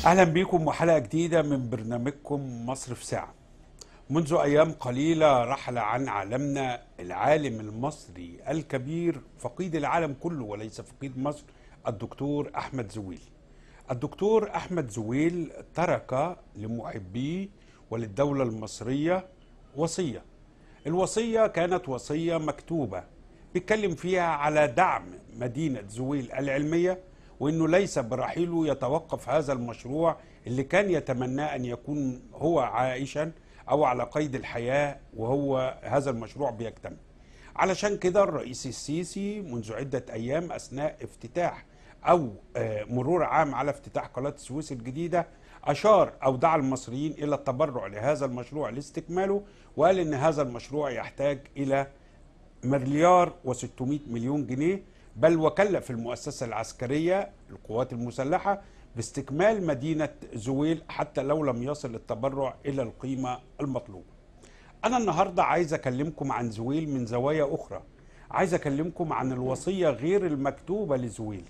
اهلا بكم وحلقه جديده من برنامجكم مصر في ساعه منذ ايام قليله رحل عن عالمنا العالم المصري الكبير فقيد العالم كله وليس فقيد مصر الدكتور احمد زويل الدكتور احمد زويل ترك لمحبيه وللدوله المصريه وصيه الوصيه كانت وصيه مكتوبه بيتكلم فيها على دعم مدينه زويل العلميه وانه ليس برحيله يتوقف هذا المشروع اللي كان يتمناه ان يكون هو عائشا او على قيد الحياه وهو هذا المشروع بيكتمل. علشان كده الرئيس السيسي منذ عده ايام اثناء افتتاح او آه، مرور عام على افتتاح قناه السويس الجديده اشار او دعا المصريين الى التبرع لهذا المشروع لاستكماله وقال ان هذا المشروع يحتاج الى مليار و600 مليون جنيه بل وكلف المؤسسة العسكرية القوات المسلحة باستكمال مدينة زويل حتى لو لم يصل التبرع إلى القيمة المطلوبة أنا النهاردة عايز أكلمكم عن زويل من زوايا أخرى عايز أكلمكم عن الوصية غير المكتوبة لزويل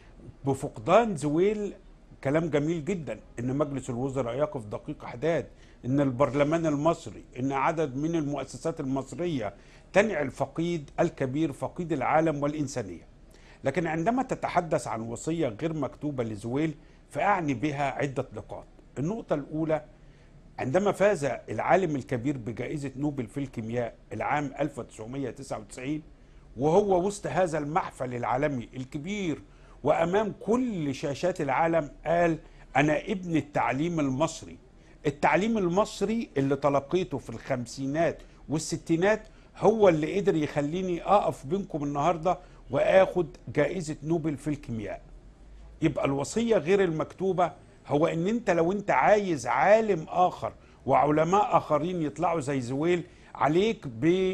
بفقدان زويل كلام جميل جدا ان مجلس الوزراء يقف دقيق احداد ان البرلمان المصري ان عدد من المؤسسات المصريه تنعي الفقيد الكبير فقيد العالم والانسانيه لكن عندما تتحدث عن وصيه غير مكتوبه لزويل فاعني بها عده نقاط النقطه الاولى عندما فاز العالم الكبير بجائزه نوبل في الكيمياء العام 1999 وهو وسط هذا المحفل العالمي الكبير وامام كل شاشات العالم قال انا ابن التعليم المصري التعليم المصري اللي تلقيته في الخمسينات والستينات هو اللي قدر يخليني اقف بينكم النهارده واخد جائزه نوبل في الكيمياء يبقى الوصيه غير المكتوبه هو ان انت لو انت عايز عالم اخر وعلماء اخرين يطلعوا زي زويل عليك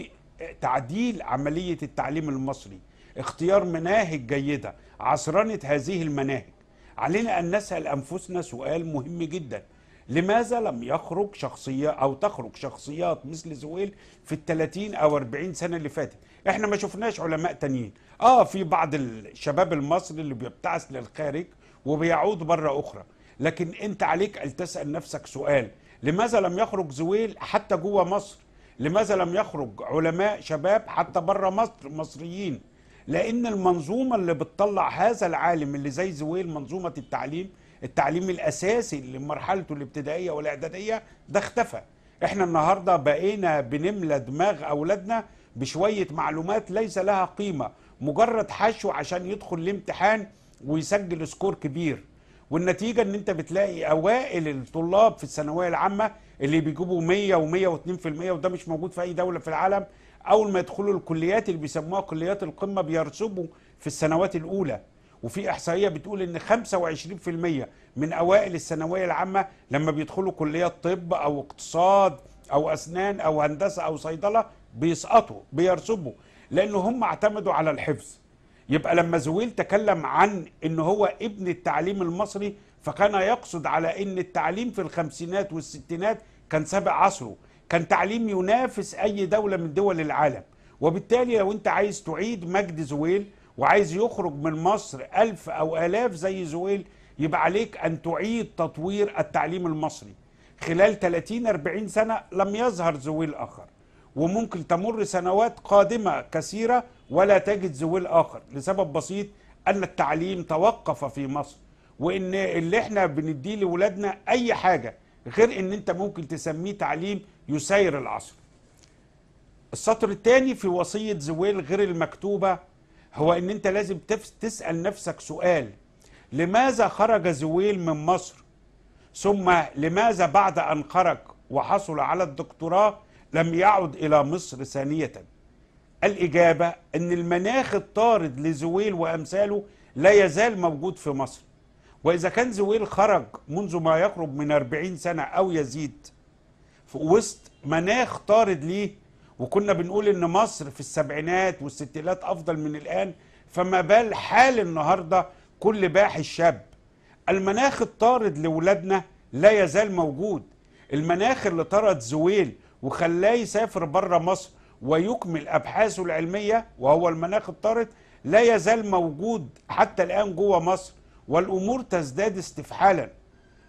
بتعديل عمليه التعليم المصري اختيار مناهج جيده عصرنه هذه المناهج علينا ان نسال انفسنا سؤال مهم جدا لماذا لم يخرج شخصية أو تخرج شخصيات مثل زويل في الثلاثين أو أربعين سنة اللي فاتت احنا ما شفناش علماء تانيين اه في بعض الشباب المصري اللي بيبتعث للخارج وبيعود مرة أخرى لكن أنت عليك أن تسأل نفسك سؤال لماذا لم يخرج زويل حتى جوه مصر لماذا لم يخرج علماء شباب حتى بره مصر مصريين لأن المنظومة اللي بتطلع هذا العالم اللي زي زويل منظومة التعليم التعليم الاساسي لمرحلته الابتدائيه والاعداديه ده اختفى احنا النهارده بقينا بنملى دماغ اولادنا بشويه معلومات ليس لها قيمه مجرد حشو عشان يدخل الامتحان ويسجل سكور كبير والنتيجه ان انت بتلاقي اوائل الطلاب في الثانويه العامه اللي بيجيبوا 100 و102% وده مش موجود في اي دوله في العالم اول ما يدخلوا الكليات اللي بيسموها كليات القمه بيرسبوا في السنوات الاولى وفي احصائيه بتقول ان 25% من اوائل الثانويه العامه لما بيدخلوا كليات طب او اقتصاد او اسنان او هندسه او صيدله بيسقطوا بيرسبوا لان هم اعتمدوا على الحفظ يبقى لما زويل تكلم عن ان هو ابن التعليم المصري فكان يقصد على ان التعليم في الخمسينات والستينات كان سابق عصره كان تعليم ينافس اي دوله من دول العالم وبالتالي لو انت عايز تعيد مجد زويل وعايز يخرج من مصر ألف أو آلاف زي زويل يبقى عليك أن تعيد تطوير التعليم المصري خلال 30-40 سنة لم يظهر زويل آخر وممكن تمر سنوات قادمة كثيرة ولا تجد زويل آخر لسبب بسيط أن التعليم توقف في مصر وإن اللي احنا بنديه لولادنا أي حاجة غير إن أنت ممكن تسميه تعليم يسير العصر السطر الثاني في وصية زويل غير المكتوبة هو ان انت لازم تسأل نفسك سؤال لماذا خرج زويل من مصر ثم لماذا بعد ان خرج وحصل على الدكتوراه لم يعد الى مصر ثانية الاجابة ان المناخ الطارد لزويل وامثاله لا يزال موجود في مصر واذا كان زويل خرج منذ ما يقرب من 40 سنة او يزيد في وسط مناخ طارد ليه وكنا بنقول ان مصر في السبعينات والستينات افضل من الان فما بال حال النهارده كل باحث شاب المناخ الطارد لاولادنا لا يزال موجود المناخ اللي طرد زويل وخلاه يسافر بره مصر ويكمل ابحاثه العلميه وهو المناخ الطارد لا يزال موجود حتى الان جوه مصر والامور تزداد استفحالا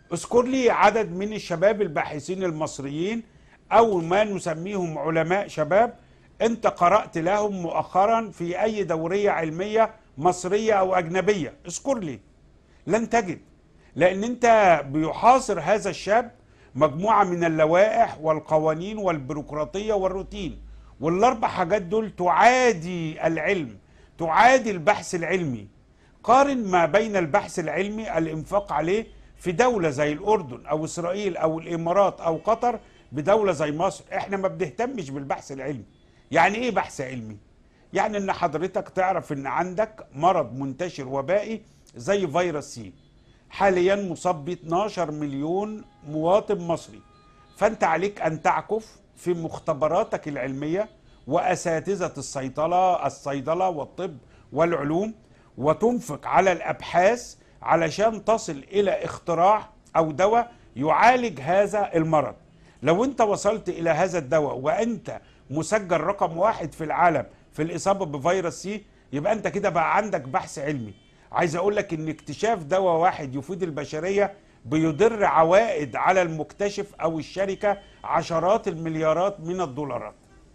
اذكر لي عدد من الشباب الباحثين المصريين او ما نسميهم علماء شباب انت قرأت لهم مؤخرا في اي دورية علمية مصرية او اجنبية اذكر لي لن تجد لان انت بيحاصر هذا الشاب مجموعة من اللوائح والقوانين والبيروقراطية والروتين والاربع حاجات دول تعادي العلم تعادي البحث العلمي قارن ما بين البحث العلمي الانفاق عليه في دولة زي الأردن أو إسرائيل أو الإمارات أو قطر بدولة زي مصر إحنا ما بنهتمش بالبحث العلمي يعني إيه بحث علمي؟ يعني إن حضرتك تعرف إن عندك مرض منتشر وبائي زي فيروس سي حاليا مصاب ب 12 مليون مواطن مصري فأنت عليك أن تعكف في مختبراتك العلمية وأساتذة الصيدلة الصيدلة والطب والعلوم وتنفق على الأبحاث علشان تصل الى اختراع او دواء يعالج هذا المرض لو انت وصلت الى هذا الدواء وانت مسجل رقم واحد في العالم في الاصابه بفيروس سي يبقى انت كده بقى عندك بحث علمي عايز اقول لك ان اكتشاف دواء واحد يفيد البشريه بيدر عوائد على المكتشف او الشركه عشرات المليارات من الدولارات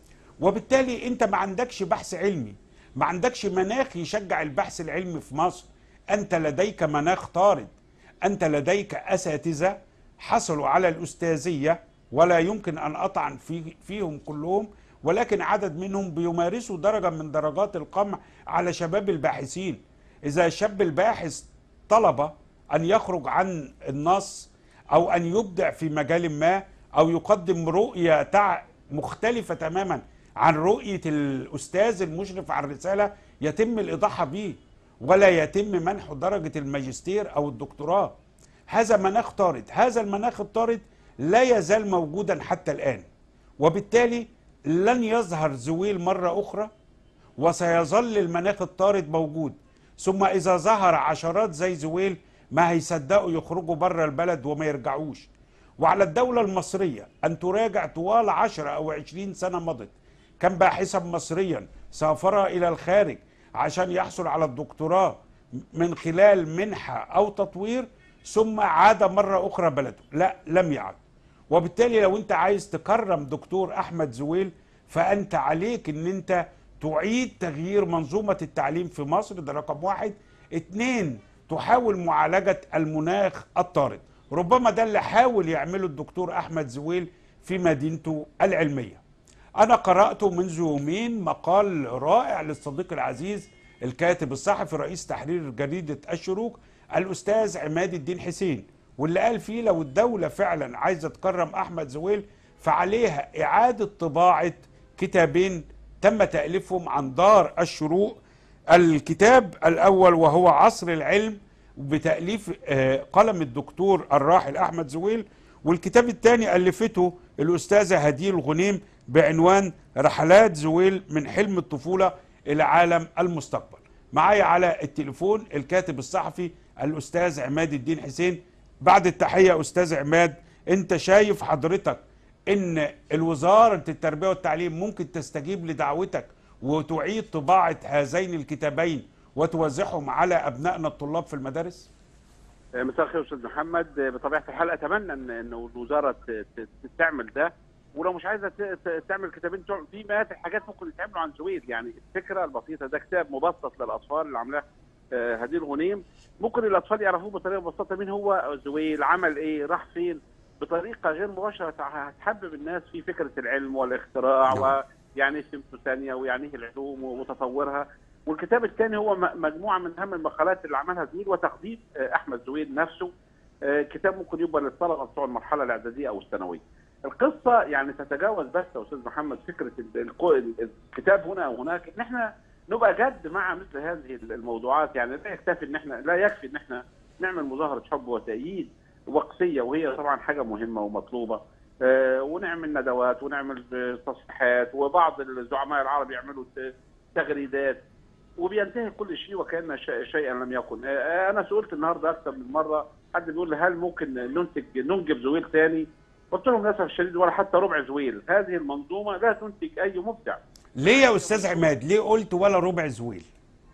وبالتالي انت ما عندكش بحث علمي ما عندكش مناخ يشجع البحث العلمي في مصر أنت لديك مناخ طارد أنت لديك أساتذة حصلوا على الأستاذية ولا يمكن أن أطعن في فيهم كلهم ولكن عدد منهم بيمارسوا درجة من درجات القمع على شباب الباحثين إذا الشاب الباحث طلب أن يخرج عن النص أو أن يبدع في مجال ما أو يقدم رؤية تع مختلفة تماما عن رؤية الأستاذ المشرف على الرسالة يتم الإيضاح به ولا يتم منح درجة الماجستير أو الدكتوراه هذا مناخ طارد هذا المناخ الطارد لا يزال موجودا حتى الآن وبالتالي لن يظهر زويل مرة أخرى وسيظل المناخ الطارد موجود ثم إذا ظهر عشرات زي زويل ما هيصدقوا يخرجوا بره البلد وما يرجعوش وعلى الدولة المصرية أن تراجع طوال عشر أو عشرين سنة مضت كم باحثا مصريا سافر إلى الخارج عشان يحصل على الدكتوراه من خلال منحة أو تطوير ثم عاد مرة أخرى بلده لا لم يعد وبالتالي لو أنت عايز تكرم دكتور أحمد زويل فأنت عليك أن أنت تعيد تغيير منظومة التعليم في مصر ده رقم واحد اتنين تحاول معالجة المناخ الطارد ربما ده اللي حاول يعمله الدكتور أحمد زويل في مدينته العلمية أنا قرأت منذ يومين مقال رائع للصديق العزيز الكاتب الصحفي رئيس تحرير جريدة الشروق الأستاذ عماد الدين حسين واللي قال فيه لو الدولة فعلا عايزة تكرم أحمد زويل فعليها إعادة طباعة كتابين تم تأليفهم عن دار الشروق الكتاب الأول وهو عصر العلم بتأليف آه، قلم الدكتور الراحل أحمد زويل والكتاب الثاني ألفته الأستاذة هديل الغنيم بعنوان رحلات زويل من حلم الطفولة إلى عالم المستقبل معايا على التليفون الكاتب الصحفي الأستاذ عماد الدين حسين بعد التحية أستاذ عماد أنت شايف حضرتك أن الوزارة التربية والتعليم ممكن تستجيب لدعوتك وتعيد طباعة هذين الكتابين وتوزعهم على أبنائنا الطلاب في المدارس؟ مساء الخير استاذ محمد بطبيعه الحال اتمنى ان انه الوزاره تعمل ده ولو مش عايزه تعمل كتابين في مئات الحاجات ممكن يتعملوا عن زويل يعني الفكره البسيطه ده كتاب مبسط للاطفال اللي عاملاه هدير غنيم ممكن الاطفال يعرفوه بطريقه مبسطه مين هو زويل عمل ايه راح فين بطريقه غير مباشره هتحبب الناس في فكره العلم والاختراع ويعني ايه سمته ثانيه ويعني ايه العلوم وتطورها والكتاب الثاني هو مجموعه من اهم المقالات اللي عملها زويل وتقديم احمد زويل نفسه كتاب ممكن يبقى للطلبه بتوع المرحله الاعداديه او الثانويه. القصه يعني تتجاوز بس يا استاذ محمد فكره الكتاب هنا او هناك ان احنا نبقى جد مع مثل هذه الموضوعات يعني لا يكتفي ان احنا لا يكفي ان احنا نعمل مظاهره حب وتأييد وقتيه وهي طبعا حاجه مهمه ومطلوبه ونعمل ندوات ونعمل تصحيحات وبعض الزعماء العرب يعملوا تغريدات وبينتهي كل شيء وكان شيئا لم يكن انا سئلت النهارده اكثر من مره حد بيقول لي هل ممكن ننتج ننجب زويل ثاني قلت لهم للاسف الشديد ولا حتى ربع زويل هذه المنظومه لا تنتج اي مبدع ليه يا استاذ عماد ليه قلت ولا ربع زويل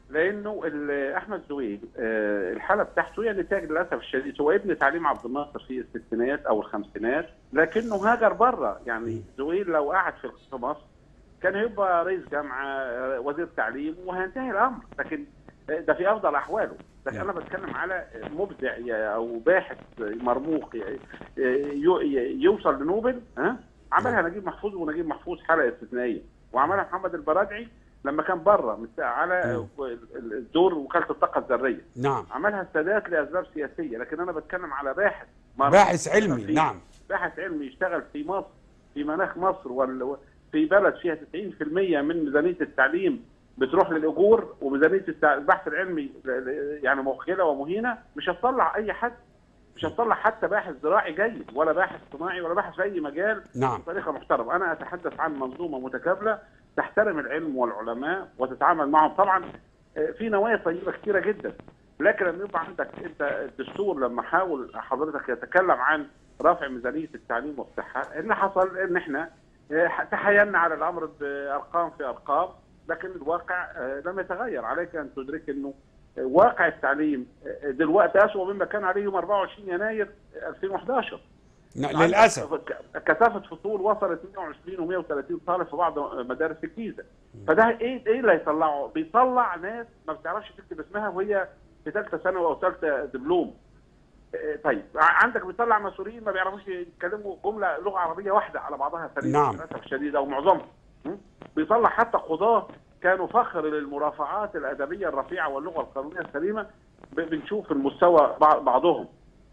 لانه ال- احمد زويل آه، الحاله بتاعته هي نتاج للاسف الشديد هو ابن تعليم عبد الناصر في الستينات او الخمسينات لكنه هاجر بره يعني زويل لو قعد في في مصر كان هيبقى رئيس جامعه آه، وزير تعليم وهينتهي الامر لكن آه، ده في افضل احواله لكن نعم. انا بتكلم على مبدع ي- او باحث مرموق ي- ي- ي- يوصل لنوبل ها عملها نجيب محفوظ ونجيب محفوظ حلقه استثنائيه وعملها محمد البرادعي لما كان بره مت- على الدور وكاله الطاقه الذريه نعم عملها السادات لاسباب سياسيه لكن انا بتكلم على باحث مرموق باحث علمي في- نعم باحث علمي يشتغل في مصر في مناخ مصر وال- في بلد فيها 90% من ميزانيه التعليم بتروح للاجور وميزانيه التع- البحث العلمي ل- ل- يعني مخجله ومهينه مش هتطلع اي حد مش هتطلع حتى باحث زراعي جيد ولا باحث صناعي ولا باحث في اي مجال نعم بطريقه محترمه، انا اتحدث عن منظومه متكامله تحترم العلم والعلماء وتتعامل معهم طبعا آه، في نوايا طيبه كثيره جدا لكن لما يبقى عندك انت الدستور لما حاول حضرتك يتكلم عن رفع ميزانيه التعليم والصحه اللي حصل ان احنا آه، تحايلنا على الامر بارقام في ارقام لكن الواقع آه، لم يتغير عليك ان تدرك انه آه، واقع التعليم آه، دلوقتي اسوء مما كان عليه يوم 24 يناير 2011 ن- للاسف عندك كثافه فصول وصلت 120 و130 طالب في بعض مدارس الجيزه فده ايه ايه اللي هيطلعه؟ بيطلع ناس ما بتعرفش تكتب اسمها وهي في ثالثه ثانوي او ثالثه دبلوم إيه، طيب ع- عندك بيطلع مسؤولين ما بيعرفوش يتكلموا جمله لغه عربيه واحده على بعضها سليمه نعم. للاسف الشديد او معظمها م? بيطلع حتى قضاه كانوا فخر للمرافعات الادبيه الرفيعه واللغه القانونيه السليمه ب- بنشوف المستوى بع- بعضهم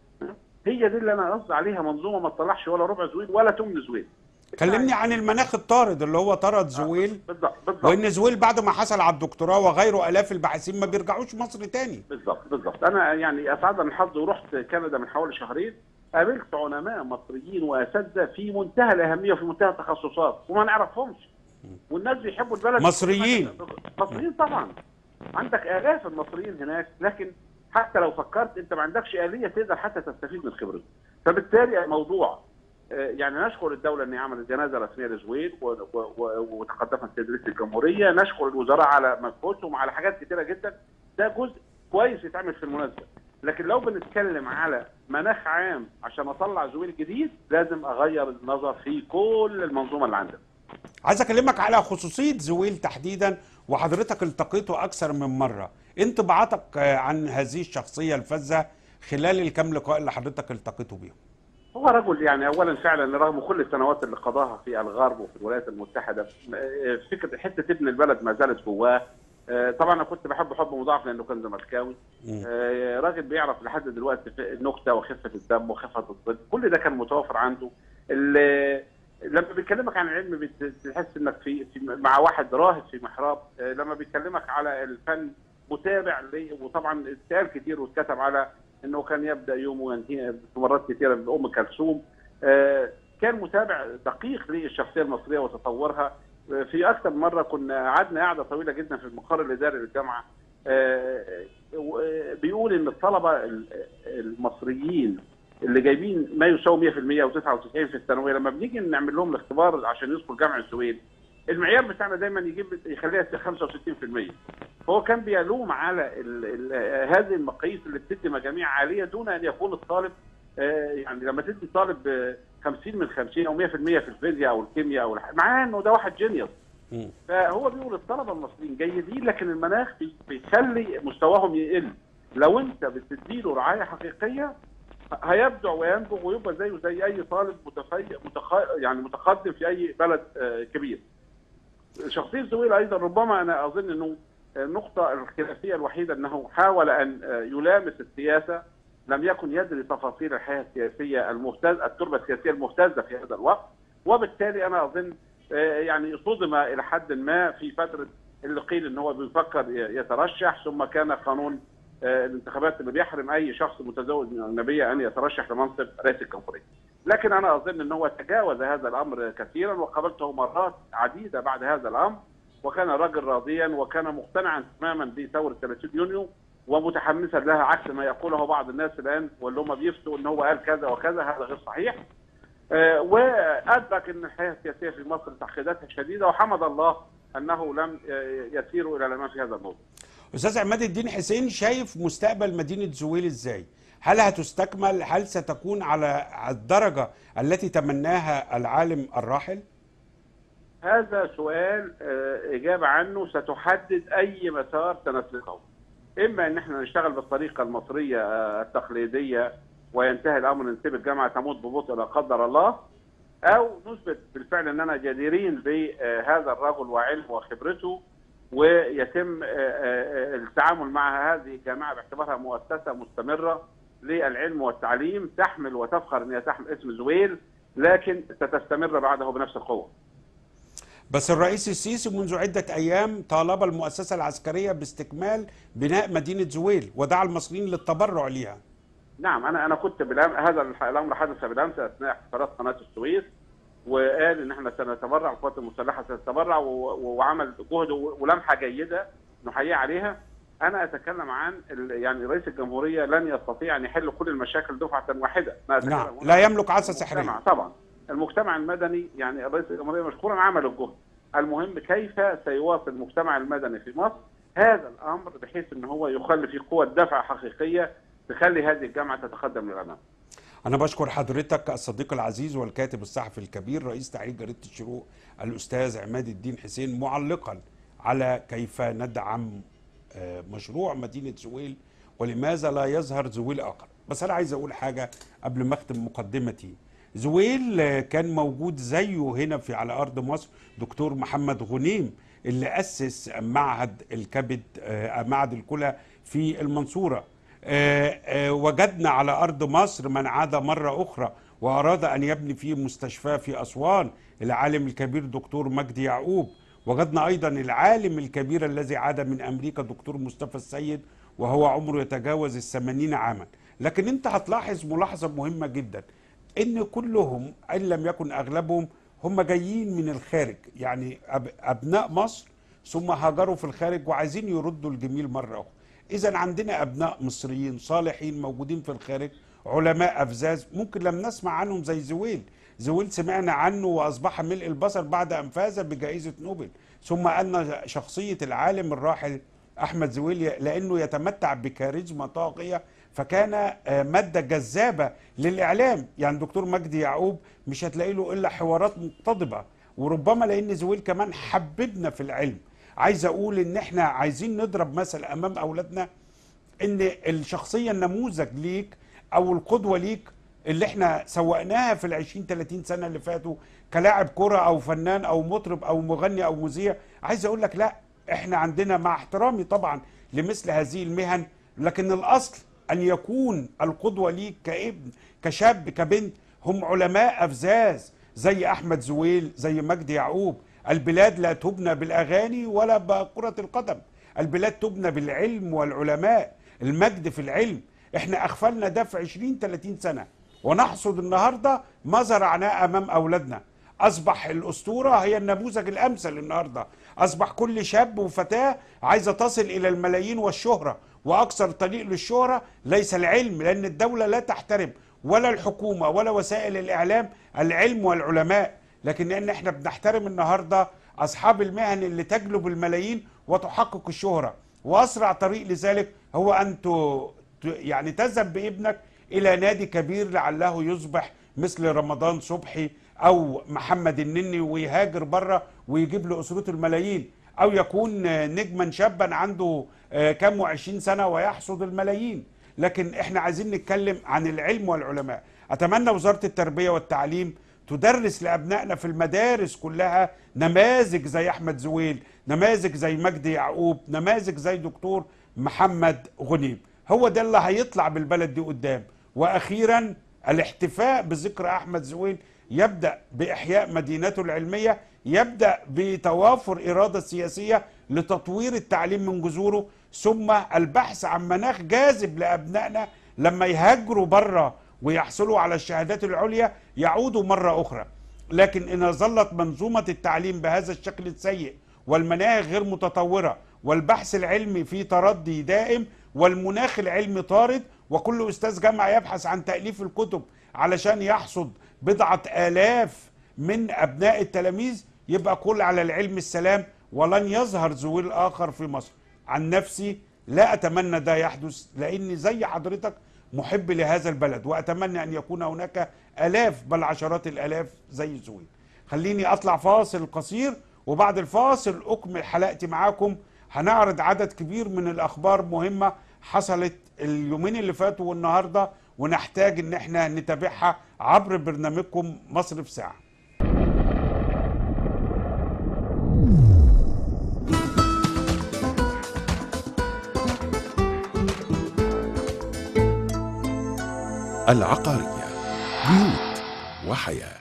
هي دي اللي انا قصدي عليها منظومه ما تطلعش ولا ربع زويل ولا تمن زويل كلمني عن المناخ الطارد اللي هو طرد زويل بالضبط بالضبط وان زويل بعد ما حصل على الدكتوراه وغيره الاف الباحثين ما بيرجعوش مصر تاني بالضبط بالضبط انا يعني اسعدني الحظ ورحت كندا من حوالي شهرين قابلت علماء مصريين واساتذه في منتهى الاهميه وفي منتهى التخصصات وما نعرفهمش والناس بيحبوا البلد مصريين. مصريين طبعا عندك الاف المصريين هناك لكن حتى لو فكرت انت ما عندكش اليه تقدر حتى تستفيد من خبرته فبالتالي الموضوع آه، يعني نشكر الدوله ان هي عملت جنازه رسميه لزويل و- و- و- وتقدمت سيد رئيس الجمهوريه نشكر الوزراء على مجهودهم على حاجات كتيره جدا ده جزء كويس يتعمل في المناسبه لكن لو بنتكلم على مناخ عام عشان اطلع زويل جديد لازم اغير النظر في كل المنظومه اللي عندنا عايز اكلمك على خصوصيه زويل تحديدا وحضرتك التقيته اكثر من مره انطباعاتك آه، عن هذه الشخصيه الفذه خلال الكام لقاء اللي حضرتك التقيته بيهم هو رجل يعني اولا فعلا رغم كل السنوات اللي قضاها في الغرب وفي الولايات المتحده آه، فكره حته ابن البلد ما زالت جواه آه، طبعا انا كنت بحب حب مضاعف لانه كان زملكاوي مم. آه، راجل بيعرف لحد دلوقتي في النكته وخفه الدم وخفه الظل كل ده كان متوفر عنده ال- لما بيكلمك عن العلم بت- بتحس انك في, في مع واحد راهب في محراب آه، لما بيكلمك على الفن متابع ليه وطبعا اتقال كتير واتكتب على انه كان يبدا يومه وينتهي في مرات كثيره بام كلثوم آه، كان متابع دقيق للشخصيه المصريه وتطورها آه، في اكثر من مره كنا قعدنا قعده طويله جدا في المقر الاداري للجامعه آه، آه، بيقول ان الطلبه ال- المصريين اللي جايبين ما يساوي 100% او 99 في الثانويه لما بنيجي نعمل لهم الاختبار عشان يدخل جامعه السويد المعيار بتاعنا دايما يجيب يخليها 65% فهو كان بيلوم على ال ال هذه المقاييس اللي بتدي مجاميع عاليه دون ان يكون الطالب آه، يعني لما تدي طالب آه، 50 من 50 او 100% في الفيزياء او الكيمياء او الح- معناه انه ده واحد جينيوس مم. فهو بيقول الطلبه المصريين جيدين لكن المناخ بي- بيخلي مستواهم يقل لو انت بتديله رعايه حقيقيه هيبدع وينبغ ويبقى زيه زي اي طالب متفي... متخ... يعني متقدم في اي بلد آه، كبير. شخصيه زويل ايضا ربما انا اظن انه النقطه الخلافيه الوحيده انه حاول ان آه، يلامس السياسه لم يكن يدري تفاصيل الحياه السياسيه المهتزه التربه السياسيه المهتزه في هذا الوقت وبالتالي انا اظن آه، يعني صدم الى حد ما في فتره اللي قيل ان هو بيفكر ي- يترشح ثم كان قانون آه، الانتخابات اللي بيحرم اي شخص متزوج من اجنبيه ان يترشح لمنصب رئيس الجمهوريه. لكن انا اظن ان هو تجاوز هذا الامر كثيرا وقابلته مرات عديده بعد هذا الامر وكان راجل راضيا وكان مقتنعا تماما بثوره 30 يونيو ومتحمسا لها عكس ما يقوله بعض الناس الان واللي هم بيفتوا ان هو قال كذا وكذا هذا غير صحيح. آه، وادرك ان الحياه السياسيه في مصر تعقيداتها شديده وحمد الله انه لم آه، يسيروا الى الامام في هذا الموضوع. استاذ عماد الدين حسين شايف مستقبل مدينه زويل ازاي هل هتستكمل هل ستكون على الدرجه التي تمناها العالم الراحل هذا سؤال آه، إجابة عنه ستحدد أي مسار سنسلكه إما أن احنا نشتغل بالطريقة المصرية آه، التقليدية وينتهي الأمر نسيب الجامعة تموت ببطء لا قدر الله أو نثبت بالفعل أننا جديرين بهذا الرجل وعلمه وخبرته ويتم آه، آه، التعامل مع هذه الجامعة باعتبارها مؤسسة مستمرة للعلم والتعليم تحمل وتفخر أن هي تحمل اسم زويل لكن ستستمر بعده بنفس القوة بس الرئيس السيسي منذ عدة أيام طالب المؤسسة العسكرية باستكمال بناء مدينة زويل ودعا المصريين للتبرع ليها نعم انا انا كنت بالأم... هذا الح- الامر حدث بالامس اثناء احتفالات قناه السويس وقال ان احنا سنتبرع القوات المسلحه ستتبرع و... و- وعمل جهد و- ولمحه جيده نحييه عليها انا اتكلم عن ال... يعني رئيس الجمهوريه لن يستطيع ان يحل كل المشاكل دفعه واحده أنا أتكلم نعم هنا لا يملك عصا المجتمع سحرية طبعا المجتمع المدني يعني الرئيس الجمهوريه مشكورا عمل الجهد المهم كيف سيواصل المجتمع المدني في مصر هذا الامر بحيث ان هو يخلي في قوه دفع حقيقيه تخلي هذه الجامعه تتقدم للامام أنا بشكر حضرتك الصديق العزيز والكاتب الصحفي الكبير رئيس تحرير جريدة الشروق الأستاذ عماد الدين حسين معلقا على كيف ندعم آه، مشروع مدينة زويل ولماذا لا يظهر زويل آخر بس أنا عايز أقول حاجة قبل ما أختم مقدمتي زويل آه، كان موجود زيه هنا في على أرض مصر دكتور محمد غنيم اللي أسس معهد الكبد آه، معهد الكلى في المنصورة آه، آه، وجدنا على أرض مصر من عاد مرة أخرى وأراد أن يبني فيه مستشفى في أسوان العالم الكبير دكتور مجدي يعقوب وجدنا أيضا العالم الكبير الذي عاد من أمريكا دكتور مصطفى السيد وهو عمره يتجاوز الثمانين عاما لكن أنت هتلاحظ ملاحظة مهمة جدا ان كلهم ان لم يكن اغلبهم هم جايين من الخارج يعني أب- ابناء مصر ثم هاجروا في الخارج وعايزين يردوا الجميل مره اخرى اذا عندنا ابناء مصريين صالحين موجودين في الخارج علماء افزاز ممكن لم نسمع عنهم زي زويل زويل سمعنا عنه واصبح ملء البصر بعد ان فاز بجائزه نوبل ثم ان شخصيه العالم الراحل احمد زويل ي- لانه يتمتع بكاريزما طاغيه فكان آه، ماده جذابه للاعلام يعني دكتور مجدي يعقوب مش هتلاقي له الا حوارات مقتضبه وربما لان زويل كمان حببنا في العلم عايز اقول ان احنا عايزين نضرب مثل امام اولادنا ان الشخصيه النموذج ليك او القدوه ليك اللي احنا سوقناها في ال 20 30 سنه اللي فاتوا كلاعب كره او فنان او مطرب او مغني او مذيع عايز اقول لك لا احنا عندنا مع احترامي طبعا لمثل هذه المهن لكن الاصل ان يكون القدوه ليك كابن كشاب كبنت هم علماء افزاز زي احمد زويل زي مجدي يعقوب البلاد لا تبنى بالاغاني ولا بكره القدم البلاد تبنى بالعلم والعلماء المجد في العلم احنا اغفلنا ده في 20 30 سنه ونحصد النهارده ما زرعناه امام اولادنا اصبح الاسطوره هي النموذج الامثل النهارده اصبح كل شاب وفتاه عايزه تصل الى الملايين والشهره واكثر طريق للشهره ليس العلم لان الدوله لا تحترم ولا الحكومه ولا وسائل الاعلام العلم والعلماء لكن ان احنا بنحترم النهارده اصحاب المهن اللي تجلب الملايين وتحقق الشهره واسرع طريق لذلك هو ان ت... ت- يعني تذهب بابنك الى نادي كبير لعله يصبح مثل رمضان صبحي او محمد النني ويهاجر بره ويجيب لاسرته الملايين او يكون آه، نجما شابا عنده آه، كام وعشرين سنه ويحصد الملايين لكن احنا عايزين نتكلم عن العلم والعلماء اتمنى وزاره التربيه والتعليم تدرس لابنائنا في المدارس كلها نماذج زي احمد زويل نماذج زي مجدي يعقوب نماذج زي دكتور محمد غنيم هو ده اللي هيطلع بالبلد دي قدام واخيرا الاحتفاء بذكرى احمد زويل يبدا باحياء مدينته العلميه يبدا بتوافر اراده سياسيه لتطوير التعليم من جذوره ثم البحث عن مناخ جاذب لابنائنا لما يهاجروا بره ويحصلوا على الشهادات العليا يعودوا مره اخرى لكن ان ظلت منظومه التعليم بهذا الشكل السيء والمناهج غير متطوره والبحث العلمي في تردي دائم والمناخ العلمي طارد وكل استاذ جامعه يبحث عن تاليف الكتب علشان يحصد بضعه الاف من ابناء التلاميذ يبقى كل على العلم السلام ولن يظهر زويل اخر في مصر عن نفسي لا اتمنى ده يحدث لاني زي حضرتك محب لهذا البلد واتمنى ان يكون هناك الاف بل عشرات الالاف زي سويد خليني اطلع فاصل قصير وبعد الفاصل اكمل حلقتي معاكم هنعرض عدد كبير من الاخبار مهمه حصلت اليومين اللي فاتوا والنهارده ونحتاج ان احنا نتابعها عبر برنامجكم مصر في ساعه العقارية بيوت وحياة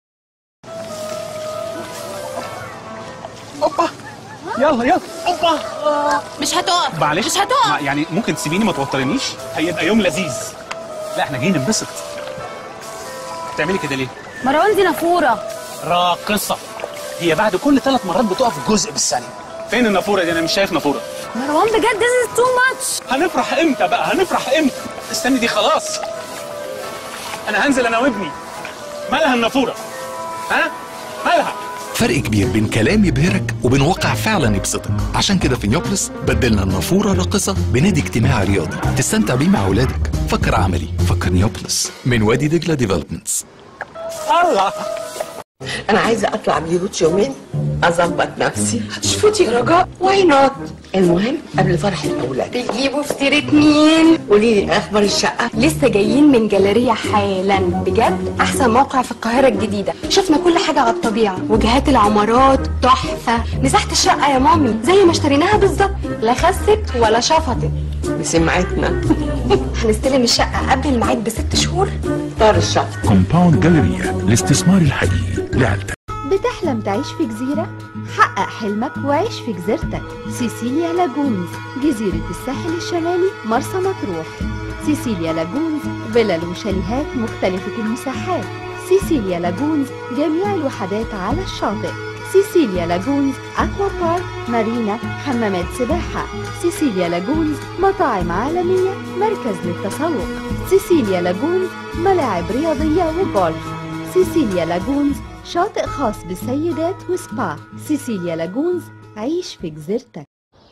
اوبا يلا يلا اوبا مش هتقف معلش مش هتقف ما- يعني ممكن تسيبيني ما توترنيش هيبقى يوم لذيذ لا احنا جايين ننبسط بتعملي كده ليه مروان دي نافوره راقصه هي بعد كل ثلاث مرات بتقف جزء بالثانيه فين النافوره دي انا مش شايف نافوره مروان بجد this is too much هنفرح امتى بقى هنفرح امتى استني دي خلاص انا هنزل انا وابني مالها النافوره ها مالها فرق كبير بين كلام يبهرك وبين واقع فعلا يبسطك عشان كده في نيوبلس بدلنا النافورة راقصة بنادي اجتماعي رياضي تستمتع بيه مع أولادك فكر عملي فكر نيوبلس من وادي دجلة ديفلوبمنتس الله انا عايزه اطلع بيروت يومين اظبط نفسي هتشفطي يا رجاء واي نوت المهم قبل فرح الاولاد بتجيبوا في سيرة مين؟ قولي لي اخبار الشقه لسه جايين من جاليريا حالا بجد احسن موقع في القاهرة الجديدة شفنا كل حاجة على الطبيعة وجهات العمارات تحفة مساحة الشقة يا مامي زي ما اشتريناها بالظبط لا خست ولا شفطت بسمعتنا هنستلم الشقة قبل الميعاد بست شهور طار الشقه كومباوند جاليريا الاستثمار الحقيقي لعيلتك بتحلم تعيش في جزيرة؟ حقق حلمك وعيش في جزيرتك سيسيليا لاجونز جزيرة الساحل الشمالي مرسى مطروح سيسيليا لاجونز فيلل وشاليهات مختلفة المساحات سيسيليا لاجونز جميع الوحدات على الشاطئ سيسيليا لاجونز أكوا بارك مارينا حمامات سباحة سيسيليا لاجونز مطاعم عالمية مركز للتسوق سيسيليا لاجونز ملاعب رياضية وجولف سيسيليا لاجونز شاطئ خاص بالسيدات وسبا سيسيليا لاجونز عيش في جزيرتك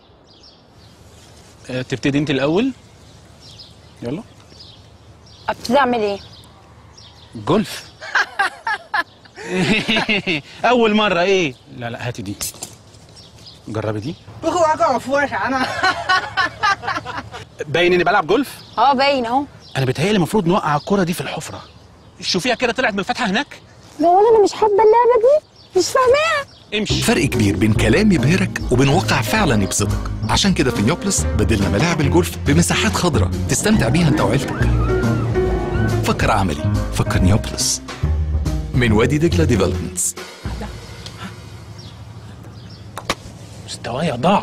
أه، تبتدي انت الاول يلا بتعمل ايه جولف اول مره ايه لا لا هاتي دي جربي دي 不和我跟我说啥呢？ باين اني بلعب جولف اه باين اهو انا بيتهيألي المفروض نوقع الكرة دي في الحفرة شوفيها كده طلعت من الفتحة هناك ده ولا انا مش حابه اللعبه دي مش فاهماها امشي فرق كبير بين كلام يبهرك وبين واقع فعلا يبسطك عشان كده في نيوبلس بدلنا ملاعب الجولف بمساحات خضراء تستمتع بيها انت وعيلتك فكر عملي فكر نيوبلس من وادي دجلة ديفلوبمنتس مستوايا ضاع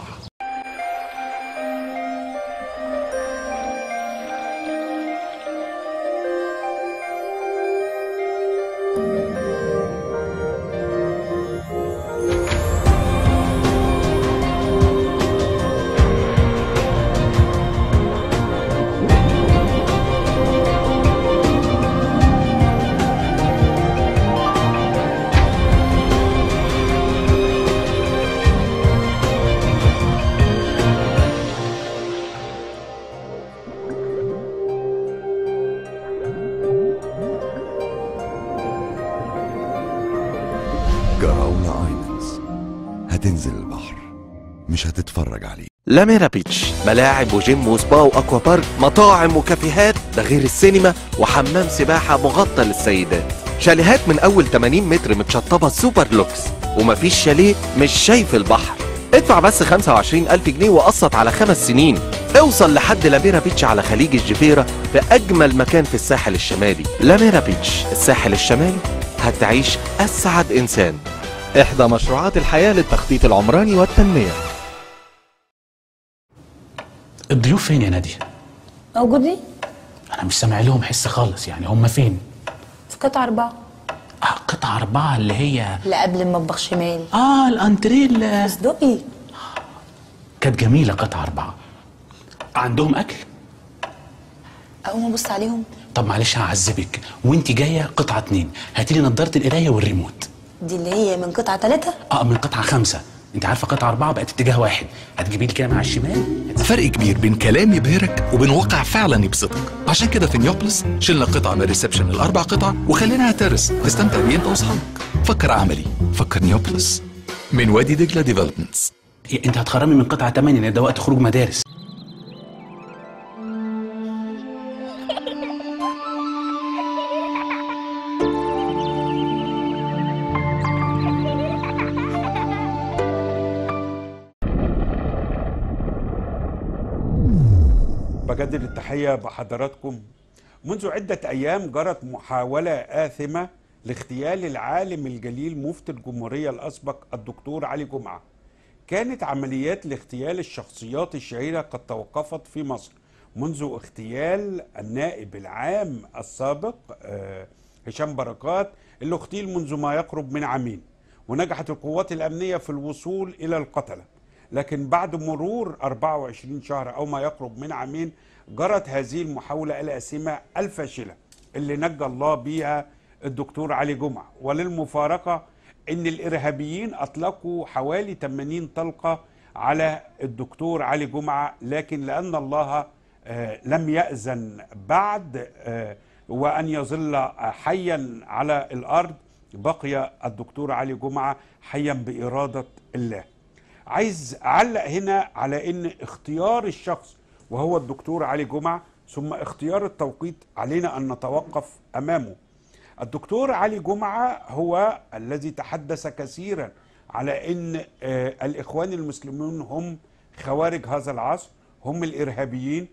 جراونا ايلاندز هتنزل البحر مش هتتفرج عليه لاميرا بيتش ملاعب وجيم وسبا واكوا بارك مطاعم وكافيهات ده غير السينما وحمام سباحه مغطى للسيدات شاليهات من اول 80 متر متشطبه سوبر لوكس ومفيش شاليه مش شايف البحر ادفع بس 25 ألف جنيه وقسط على خمس سنين اوصل لحد لاميرا بيتش على خليج الجفيرة في أجمل مكان في الساحل الشمالي لاميرا بيتش الساحل الشمالي هتعيش أسعد إنسان إحدى مشروعات الحياة للتخطيط العمراني والتنمية الضيوف فين يا نادية؟ موجودين أنا مش سامع لهم حس خالص يعني هم فين؟ في قطعه اربعه آه قطعة أربعة اللي هي لا قبل المطبخ شمال آه الأنتريه اللي اصدقي كانت جميلة قطعة أربعة عندهم أكل؟ اقوم ابص عليهم طب معلش هعذبك وانت جاية قطعة اتنين هاتي لي نضارة القراية والريموت دي اللي هي من قطعه ثلاثه اه من قطعة خمسة انت عارفه قطعه اربعه بقت اتجاه واحد هتجيبي لي كده مع الشمال فرق كبير بين كلام يبهرك وبين واقع فعلا يبسطك عشان كده في نيوبلس شلنا قطعة من الريسبشن الأربع قطع وخليناها ترس تستمتع بيه أنت وأصحابك فكر عملي فكر نيوبلس من وادي دجلة ديفلوبمنتس انت هتخرمي من قطعه 8 لان ده وقت خروج مدارس بجدد التحية بحضراتكم منذ عدة أيام جرت محاولة آثمة لاغتيال العالم الجليل مفتي الجمهورية الأسبق الدكتور علي جمعة كانت عمليات لاغتيال الشخصيات الشهيرة قد توقفت في مصر منذ اغتيال النائب العام السابق آه، هشام بركات اللي اغتيل منذ ما يقرب من عامين ونجحت القوات الأمنية في الوصول إلى القتلة لكن بعد مرور 24 شهر أو ما يقرب من عامين جرت هذه المحاولة الآثمة الفاشلة اللي نجى الله بيها الدكتور علي جمعة وللمفارقة ان الارهابيين اطلقوا حوالي 80 طلقة على الدكتور علي جمعة لكن لان الله آه، لم يأذن بعد آه، وان يظل حيا على الارض بقي الدكتور علي جمعة حيا بإرادة الله عايز اعلق هنا على ان اختيار الشخص وهو الدكتور علي جمعة ثم اختيار التوقيت علينا ان نتوقف امامه الدكتور علي جمعة هو الذي تحدث كثيرا على ان آه، الاخوان المسلمون هم خوارج هذا العصر هم الارهابيين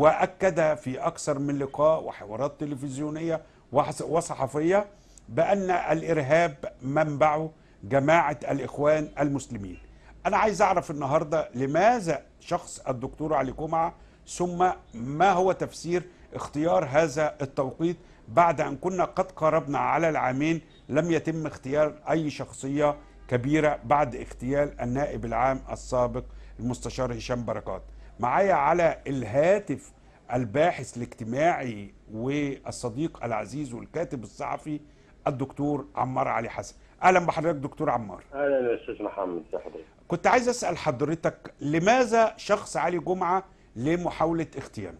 واكد في اكثر من لقاء وحوارات تلفزيونيه وحس- وصحفيه بان الارهاب منبعه جماعه الاخوان المسلمين. انا عايز اعرف النهارده لماذا شخص الدكتور علي جمعه ثم ما هو تفسير اختيار هذا التوقيت بعد ان كنا قد قربنا على العامين لم يتم اختيار اي شخصيه كبيره بعد اغتيال النائب العام السابق المستشار هشام بركات. معايا على الهاتف الباحث الاجتماعي والصديق العزيز والكاتب الصحفي الدكتور عمار علي حسن. اهلا بحضرتك دكتور عمار. اهلا يا استاذ محمد ازي حضرتك كنت عايز اسال حضرتك لماذا شخص علي جمعه لمحاوله اغتياله؟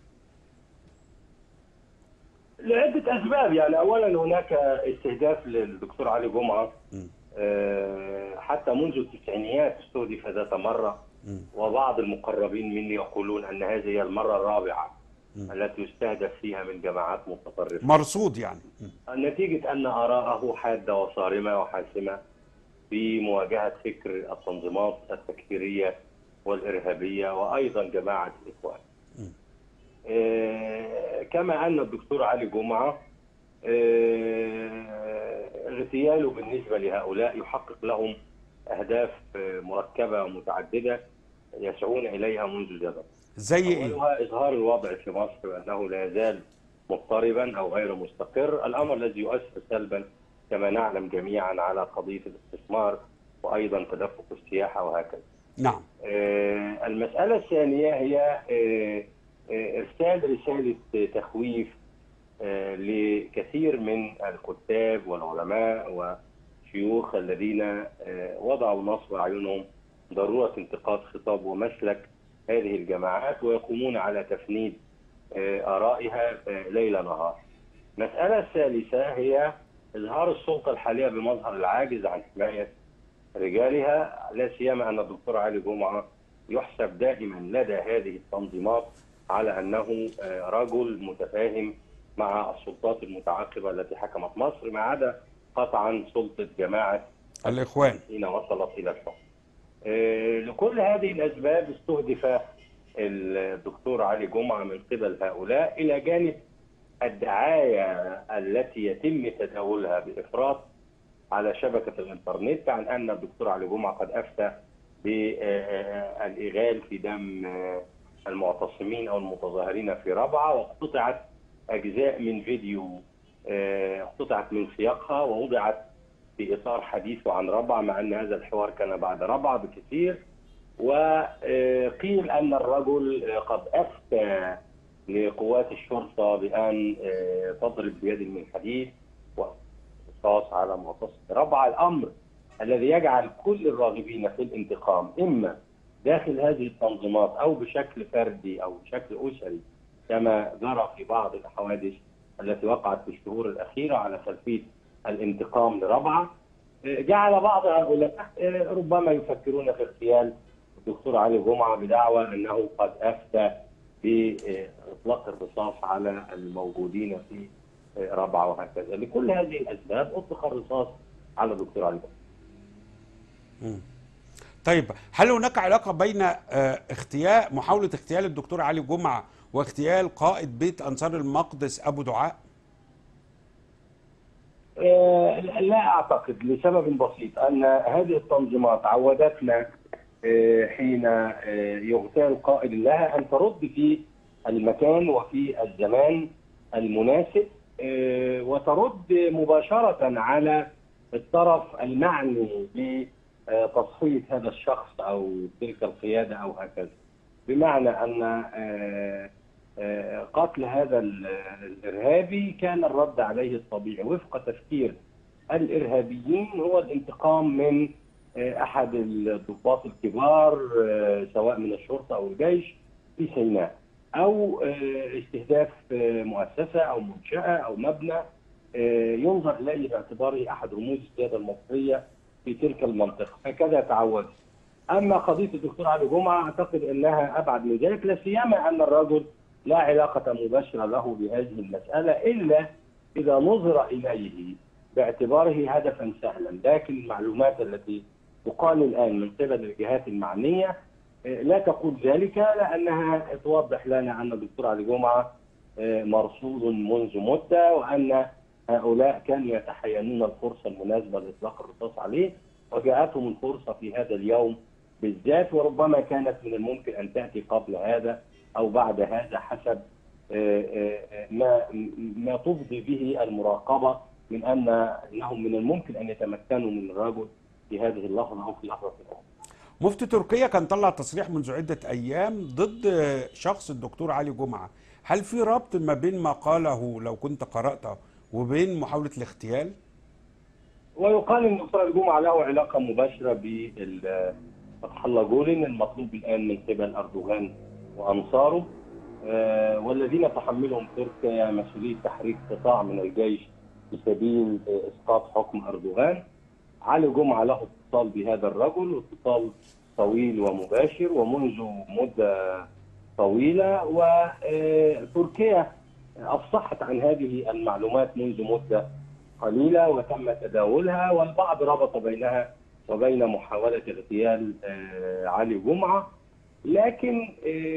لعده اسباب يعني اولا هناك استهداف للدكتور علي جمعه آه، حتى منذ التسعينيات استهدف ذات مره وبعض المقربين مني يقولون ان هذه هي المره الرابعه التي يستهدف فيها من جماعات متطرفه مرصود يعني نتيجه ان اراءه حاده وصارمه وحاسمه في مواجهه فكر التنظيمات التكفيريه والارهابيه وايضا جماعه الاخوان. آه، كما ان الدكتور علي جمعه آه، اغتياله بالنسبه لهؤلاء يحقق لهم اهداف آه، مركبه ومتعدده يسعون اليها منذ زمن. زي ايه؟ اولها اظهار الوضع في مصر بانه لا يزال مضطربا او غير مستقر، الامر الذي يؤثر سلبا كما نعلم جميعا على قضيه الاستثمار وايضا تدفق السياحه وهكذا. نعم آه، المسألة الثانية هي آه، آه، إرسال رسالة تخويف آه، لكثير من الكتاب والعلماء والشيوخ الذين آه، وضعوا نصب أعينهم ضرورة انتقاد خطاب ومسلك هذه الجماعات ويقومون على تفنيد آه، آرائها آه، ليل نهار. المسألة الثالثة هي إظهار السلطة الحالية بمظهر العاجز عن حماية رجالها لا سيما ان الدكتور علي جمعه يحسب دائما لدى هذه التنظيمات على انه آه، رجل متفاهم مع السلطات المتعاقبه التي حكمت مصر ما عدا قطعا سلطه جماعه الاخوان حين وصلت الى الحكم. آه، لكل هذه الاسباب استهدف الدكتور علي جمعه من قبل هؤلاء الى جانب الدعايه التي يتم تداولها بافراط على شبكه الانترنت عن ان الدكتور علي جمعه قد افتى بالاغال في دم آه، المعتصمين او المتظاهرين في رابعه واقتطعت اجزاء من فيديو آه، اقتطعت من سياقها ووضعت في اطار حديثه عن رابعه مع ان هذا الحوار كان بعد رابعه بكثير وقيل ان الرجل آه، قد افتى لقوات الشرطه بان آه، تضرب بيد من حديد رصاص على معتصم رابعه الامر الذي يجعل كل الراغبين في الانتقام اما داخل هذه التنظيمات او بشكل فردي او بشكل اسري كما جرى في بعض الحوادث التي وقعت في الشهور الاخيره على خلفيه الانتقام لربعه جعل بعض هؤلاء ربما يفكرون في اغتيال الدكتور علي جمعه بدعوى انه قد افتى باطلاق الرصاص على الموجودين في ربعه وهكذا لكل هذه الاسباب اطلق الرصاص على الدكتور علي جمعه مم. طيب هل هناك علاقة بين آه، اغتيال محاولة اغتيال الدكتور علي جمعة واغتيال قائد بيت أنصار المقدس أبو دعاء؟ آه، لا اعتقد لسبب بسيط ان هذه التنظيمات عودتنا آه، حين آه، يغتال قائد لها ان ترد في المكان وفي الزمان المناسب آه، وترد مباشره على الطرف المعني بتصفيه هذا الشخص او تلك القياده او هكذا بمعنى ان آه، آه، قتل هذا ال- الارهابي كان الرد عليه الطبيعي وفق تفكير الارهابيين هو الانتقام من آه، احد الضباط الكبار آه، سواء من الشرطه او الجيش في سيناء او آه، استهداف آه، مؤسسه او منشاه او مبنى آه، ينظر اليه باعتباره احد رموز السياده المصريه في تلك المنطقه هكذا تعود اما قضيه الدكتور علي جمعه اعتقد انها ابعد من ذلك لا سيما ان الرجل لا علاقه مباشره له بهذه المساله الا اذا نظر اليه باعتباره هدفا سهلا لكن المعلومات التي تقال الان من قبل الجهات المعنيه آه، لا تقول ذلك لانها توضح لنا ان الدكتور علي جمعه آه، مرصود منذ مده وان هؤلاء كانوا يتحينون الفرصه المناسبه لاطلاق الرصاص عليه وجاءتهم الفرصه في هذا اليوم بالذات وربما كانت من الممكن ان تاتي قبل هذا او بعد هذا حسب آه، آه، ما ما تفضي به المراقبه من ان انهم من الممكن ان يتمكنوا من الرجل في هذه اللحظه او في لحظه اخرى. مفتي تركيا كان طلع تصريح منذ عدة أيام ضد آه، شخص الدكتور علي جمعة هل في ربط ما بين ما قاله لو كنت قرأته وبين محاولة الاغتيال؟ ويقال ان الدكتور الجمعه له علاقه مباشره بفتح الله جولن المطلوب الان من قبل اردوغان وانصاره آه، والذين تحملهم تركيا مسؤوليه تحريك قطاع من الجيش في سبيل آه، اسقاط حكم اردوغان علي جمعه له اتصال بهذا الرجل واتصال طويل ومباشر ومنذ مده طويله وتركيا افصحت عن هذه المعلومات منذ مده قليله وتم تداولها والبعض ربط بينها وبين محاوله اغتيال آه، علي جمعه لكن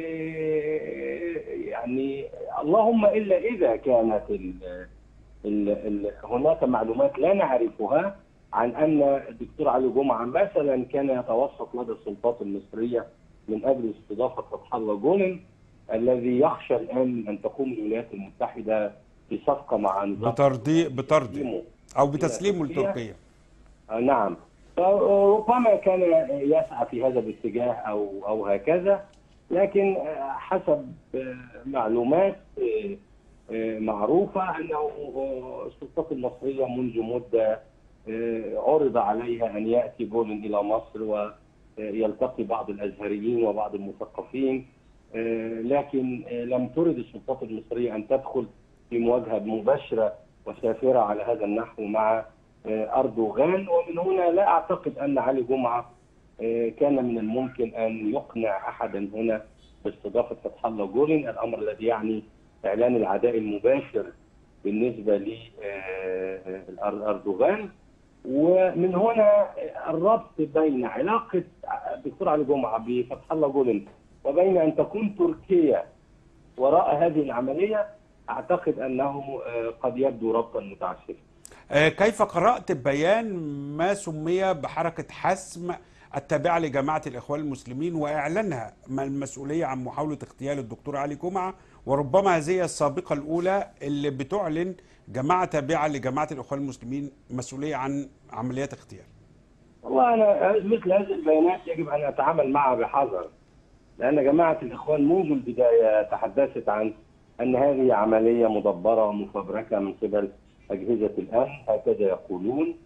آه، يعني اللهم الا اذا كانت ال ال ال هناك معلومات لا نعرفها عن ان الدكتور علي جمعه مثلا كان يتوسط لدى السلطات المصريه من اجل استضافه فتح الله جولن الذي يخشى الان ان تقوم الولايات المتحده بصفقه مع نظام بترضي بترضي أو بتسليمه تركيا. لتركيا آه، نعم فربما كان يسعى في هذا الاتجاه او او هكذا لكن آه، حسب آه، معلومات آه، آه، معروفه انه آه، السلطات المصريه منذ مده آه، عرض عليها ان ياتي جولن الى مصر ويلتقي بعض الازهريين وبعض المثقفين آه، لكن آه، لم ترد السلطات المصريه ان تدخل في مواجهه مباشره وسافره على هذا النحو مع آه، اردوغان ومن هنا لا اعتقد ان علي جمعه آه، كان من الممكن ان يقنع احدا هنا باستضافه فتح الله جولن الامر الذي يعني اعلان العداء المباشر بالنسبه لاردوغان ومن هنا الربط بين علاقه الدكتور علي جمعه بفتح الله جولن وبين ان تكون تركيا وراء هذه العمليه اعتقد انه آه، قد يبدو ربطا متعسفا. آه، كيف قرأت بيان ما سمي بحركة حسم التابعة لجماعة الإخوان المسلمين وإعلانها ما المسؤولية عن محاولة اغتيال الدكتور علي جمعة وربما هذه هي السابقة الأولى اللي بتعلن جماعة تابعة لجماعة الإخوان المسلمين مسؤولية عن عمليات اغتيال والله انا مثل هذه البيانات يجب ان اتعامل معها بحذر لان جماعه الاخوان منذ البدايه تحدثت عن ان هذه عمليه مدبره ومفبركه من قبل اجهزه الامن هكذا يقولون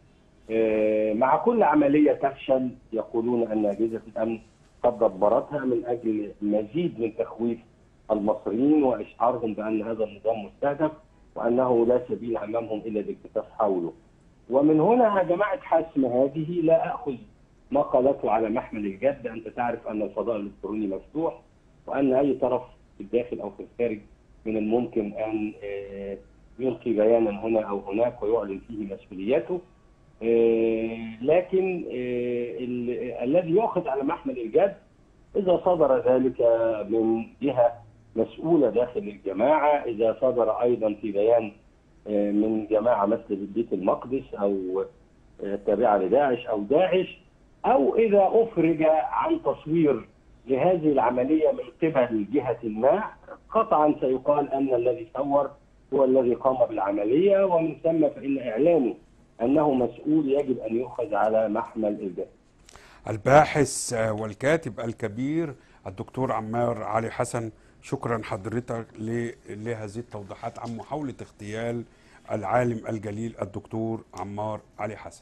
آه، مع كل عمليه تفشل يقولون ان اجهزه الامن قد دبرتها من اجل مزيد من تخويف المصريين واشعارهم بان هذا النظام مستهدف وانه لا سبيل امامهم الا الاكتفاف حوله. ومن هنا يا جماعه حسم هذه لا اخذ ما قالته على محمل الجد انت تعرف ان الفضاء الالكتروني مفتوح وان اي طرف في الداخل او في الخارج من الممكن ان آه، يلقي بيانا هنا او هناك ويعلن فيه مسؤوليته آه، لكن آه، ال- الذي يؤخذ على محمل الجد اذا صدر ذلك من جهه مسؤوله داخل الجماعه اذا صدر ايضا في بيان آه، من جماعه مثل بيت المقدس او آه، تابعه لداعش او داعش او اذا افرج عن تصوير لهذه العمليه من قبل جهه ما قطعا سيقال ان الذي صور هو الذي قام بالعمليه ومن ثم فان اعلانه انه مسؤول يجب ان يؤخذ على محمل الجهه. الباحث آه، والكاتب الكبير الدكتور عمار علي حسن شكرا حضرتك ل- لهذه التوضيحات عن محاولة اغتيال العالم الجليل الدكتور عمار علي حسن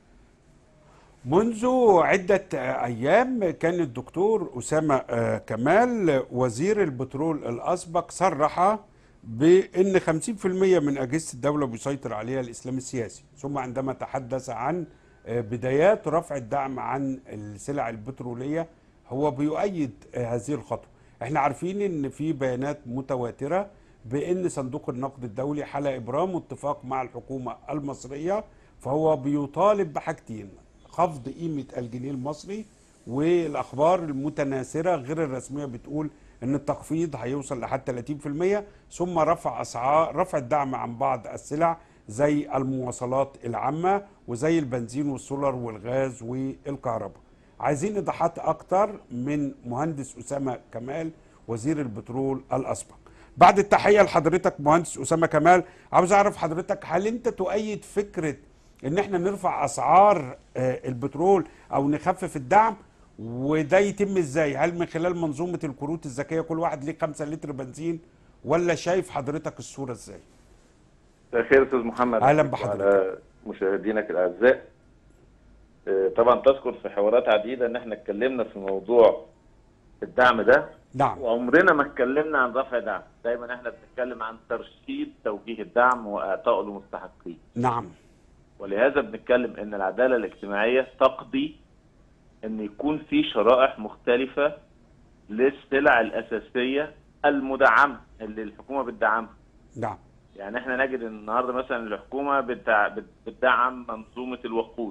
منذ عدة آه، أيام كان الدكتور أسامة آه، كمال وزير البترول الأسبق صرح بأن 50% من أجهزة الدولة بيسيطر عليها الإسلام السياسي ثم عندما تحدث عن آه، بدايات رفع الدعم عن السلع البترولية هو بيؤيد آه، هذه الخطوة احنا عارفين ان في بيانات متواترة بان صندوق النقد الدولي حل ابرام اتفاق مع الحكومة المصرية فهو بيطالب بحاجتين خفض قيمة الجنيه المصري والاخبار المتناثرة غير الرسمية بتقول ان التخفيض هيوصل لحد 30% ثم رفع اسعار رفع الدعم عن بعض السلع زي المواصلات العامة وزي البنزين والسولر والغاز والكهرباء عايزين ايضاحات اكتر من مهندس اسامه كمال وزير البترول الاسبق بعد التحيه لحضرتك مهندس اسامه كمال عاوز اعرف حضرتك هل انت تؤيد فكره ان احنا نرفع اسعار آه، البترول او نخفف الدعم وده يتم ازاي هل من خلال منظومه الكروت الذكيه كل واحد ليه 5 لتر بنزين ولا شايف حضرتك الصوره ازاي مساء الخير استاذ محمد أهلا بحضرتك. وعلى مشاهدينك الاعزاء آه، طبعا تذكر في حوارات عديده ان احنا اتكلمنا في موضوع الدعم ده نعم وعمرنا ما اتكلمنا عن رفع دعم دايما احنا بنتكلم عن ترشيد توجيه الدعم واعطائه لمستحقيه نعم ولهذا بنتكلم ان العداله الاجتماعيه تقضي ان يكون في شرائح مختلفه للسلع الاساسيه المدعمه اللي الحكومه بتدعمها نعم يعني احنا نجد ان النهارده مثلا الحكومه بتع- بت- بتدعم منظومه الوقود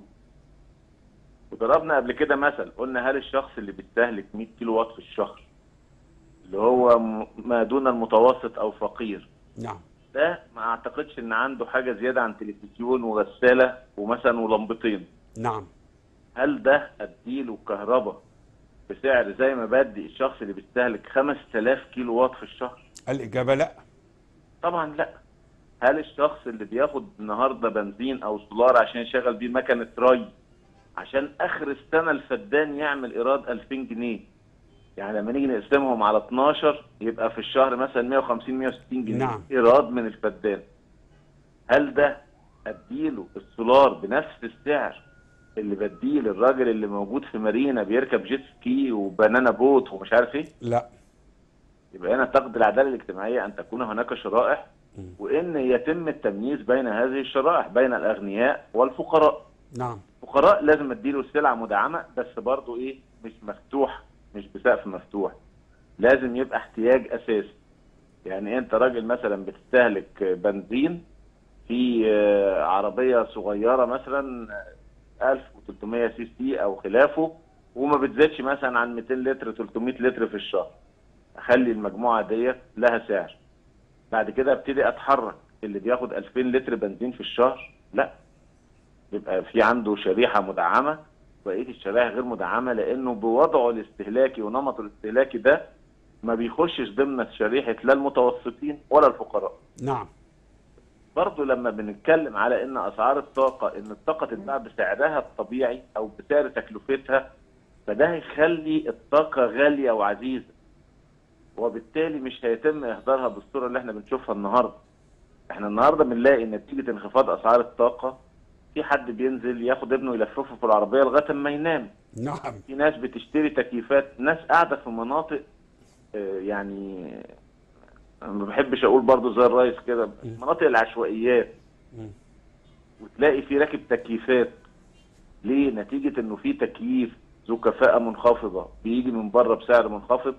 وضربنا قبل كده مثل قلنا هل الشخص اللي بيستهلك 100 كيلو وات في الشهر اللي هو م- ما دون المتوسط او فقير نعم ده ما اعتقدش ان عنده حاجه زياده عن تلفزيون وغساله ومثلا ولمبتين نعم هل ده اديله كهرباء بسعر زي ما بدي الشخص اللي بيستهلك 5000 كيلو وات في الشهر الاجابه لا طبعا لا هل الشخص اللي بياخد النهارده بنزين او سولار عشان يشغل بيه مكنه ري عشان اخر السنه الفدان يعمل ايراد 2000 جنيه يعني لما نيجي نقسمهم على 12 يبقى في الشهر مثلا 150 160 جنيه نعم. ايراد من الفدان هل ده اديله السولار بنفس السعر اللي بديه للراجل اللي موجود في مارينا بيركب جيت سكي وبنانا بوت ومش عارف ايه لا يبقى هنا تقضي العداله الاجتماعيه ان تكون هناك شرائح وان يتم التمييز بين هذه الشرائح بين الاغنياء والفقراء نعم الفقراء لازم اديله السلعه مدعمه بس برضه ايه مش مفتوح مش بسقف مفتوح لازم يبقى احتياج اساسي يعني انت راجل مثلا بتستهلك بنزين في آه، عربيه صغيره مثلا آه، 1300 سي سي او خلافه وما بتزيدش مثلا عن 200 لتر 300 لتر في الشهر اخلي المجموعه ديت لها سعر بعد كده ابتدي اتحرك اللي بياخد 2000 لتر بنزين في الشهر لا بيبقى في عنده شريحه مدعمه بقيه الشرائح غير مدعمه لانه بوضعه الاستهلاكي ونمطه الاستهلاكي ده ما بيخشش ضمن شريحه لا المتوسطين ولا الفقراء نعم برضه لما بنتكلم على ان اسعار الطاقه ان الطاقه تتباع بسعرها الطبيعي او بسعر تكلفتها فده هيخلي الطاقه غاليه وعزيزه وبالتالي مش هيتم اهدارها بالصوره اللي احنا بنشوفها النهارده احنا النهارده بنلاقي نتيجه انخفاض اسعار الطاقه في حد بينزل ياخد ابنه يلففه في العربيه لغايه ما ينام نعم في ناس بتشتري تكييفات ناس قاعده في مناطق آه، يعني أنا ما بحبش اقول برضو زي الرئيس كده مناطق العشوائيات مم. وتلاقي في راكب تكييفات ليه نتيجه انه في تكييف ذو كفاءه منخفضه بيجي من بره بسعر منخفض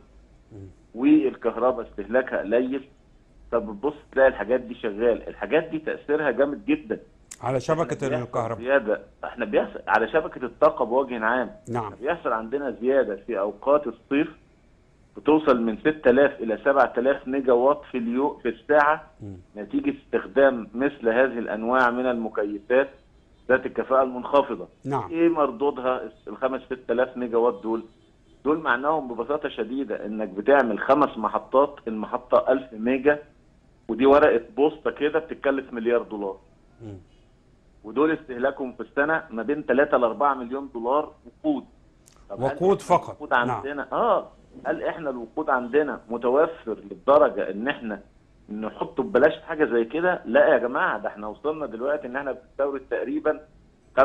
والكهرباء استهلاكها قليل فبتبص تلاقي الحاجات دي شغال الحاجات دي تاثيرها جامد جدا على شبكة إحنا بيحصل الكهرباء زياده احنا بيحصل على شبكه الطاقه بوجه عام نعم بيحصل عندنا زياده في اوقات الصيف بتوصل من 6000 الى 7000 ميجا وات في اليوم في الساعه نتيجه استخدام مثل هذه الانواع من المكيفات ذات الكفاءه المنخفضه نعم ايه مردودها الخمس 6000 ميجا وات دول دول معناهم ببساطه شديده انك بتعمل خمس محطات المحطه 1000 ميجا ودي ورقه بوسطه كده بتتكلف مليار دولار مم. ودول استهلاكهم في السنه ما بين 3 ل 4 مليون دولار وقود طب هل وقود إحنا فقط الوقود نعم عندنا اه هل احنا الوقود عندنا متوفر للدرجه ان احنا نحطه ببلاش في حاجه زي كده لا يا جماعه ده احنا وصلنا دلوقتي ان احنا بنستورد تقريبا 35%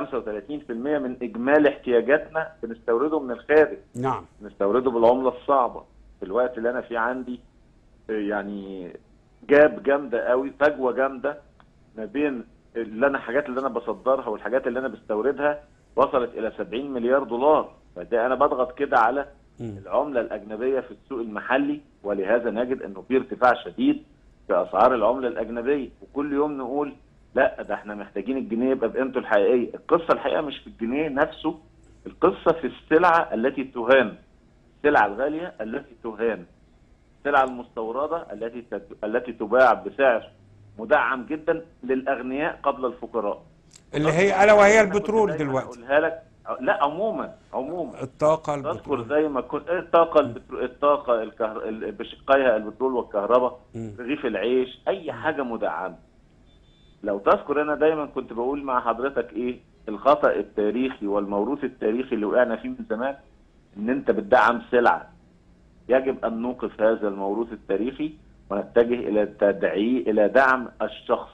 من اجمالي احتياجاتنا بنستورده من الخارج نعم نستورده بالعمله الصعبه في الوقت اللي انا فيه عندي آه، يعني جاب جامده قوي فجوه جامده ما بين اللي انا الحاجات اللي انا بصدرها والحاجات اللي انا بستوردها وصلت الى 70 مليار دولار فده انا بضغط كده على مم. العمله الاجنبيه في السوق المحلي ولهذا نجد انه في ارتفاع شديد في اسعار العمله الاجنبيه وكل يوم نقول لا ده احنا محتاجين الجنيه يبقى بقيمته الحقيقيه القصه الحقيقه مش في الجنيه نفسه القصه في السلعه التي تهان السلعه الغاليه التي تهان السلعه المستورده التي تت- التي تباع بسعر مدعم جدا للاغنياء قبل الفقراء اللي هي الا وهي أنا كنت البترول دايماً دلوقتي اقولها لك لا عموما عموما الطاقة تذكر البترول زي ما كنت الطاقه البترو... الطاقه الكهر... ال- بشقيها البترول والكهرباء مم. رغيف العيش اي حاجه مدعمه لو تذكر انا دايما كنت بقول مع حضرتك ايه الخطا التاريخي والموروث التاريخي اللي وقعنا فيه من زمان ان انت بتدعم سلعه يجب ان نوقف هذا الموروث التاريخي ونتجه الى تدعي الى دعم الشخص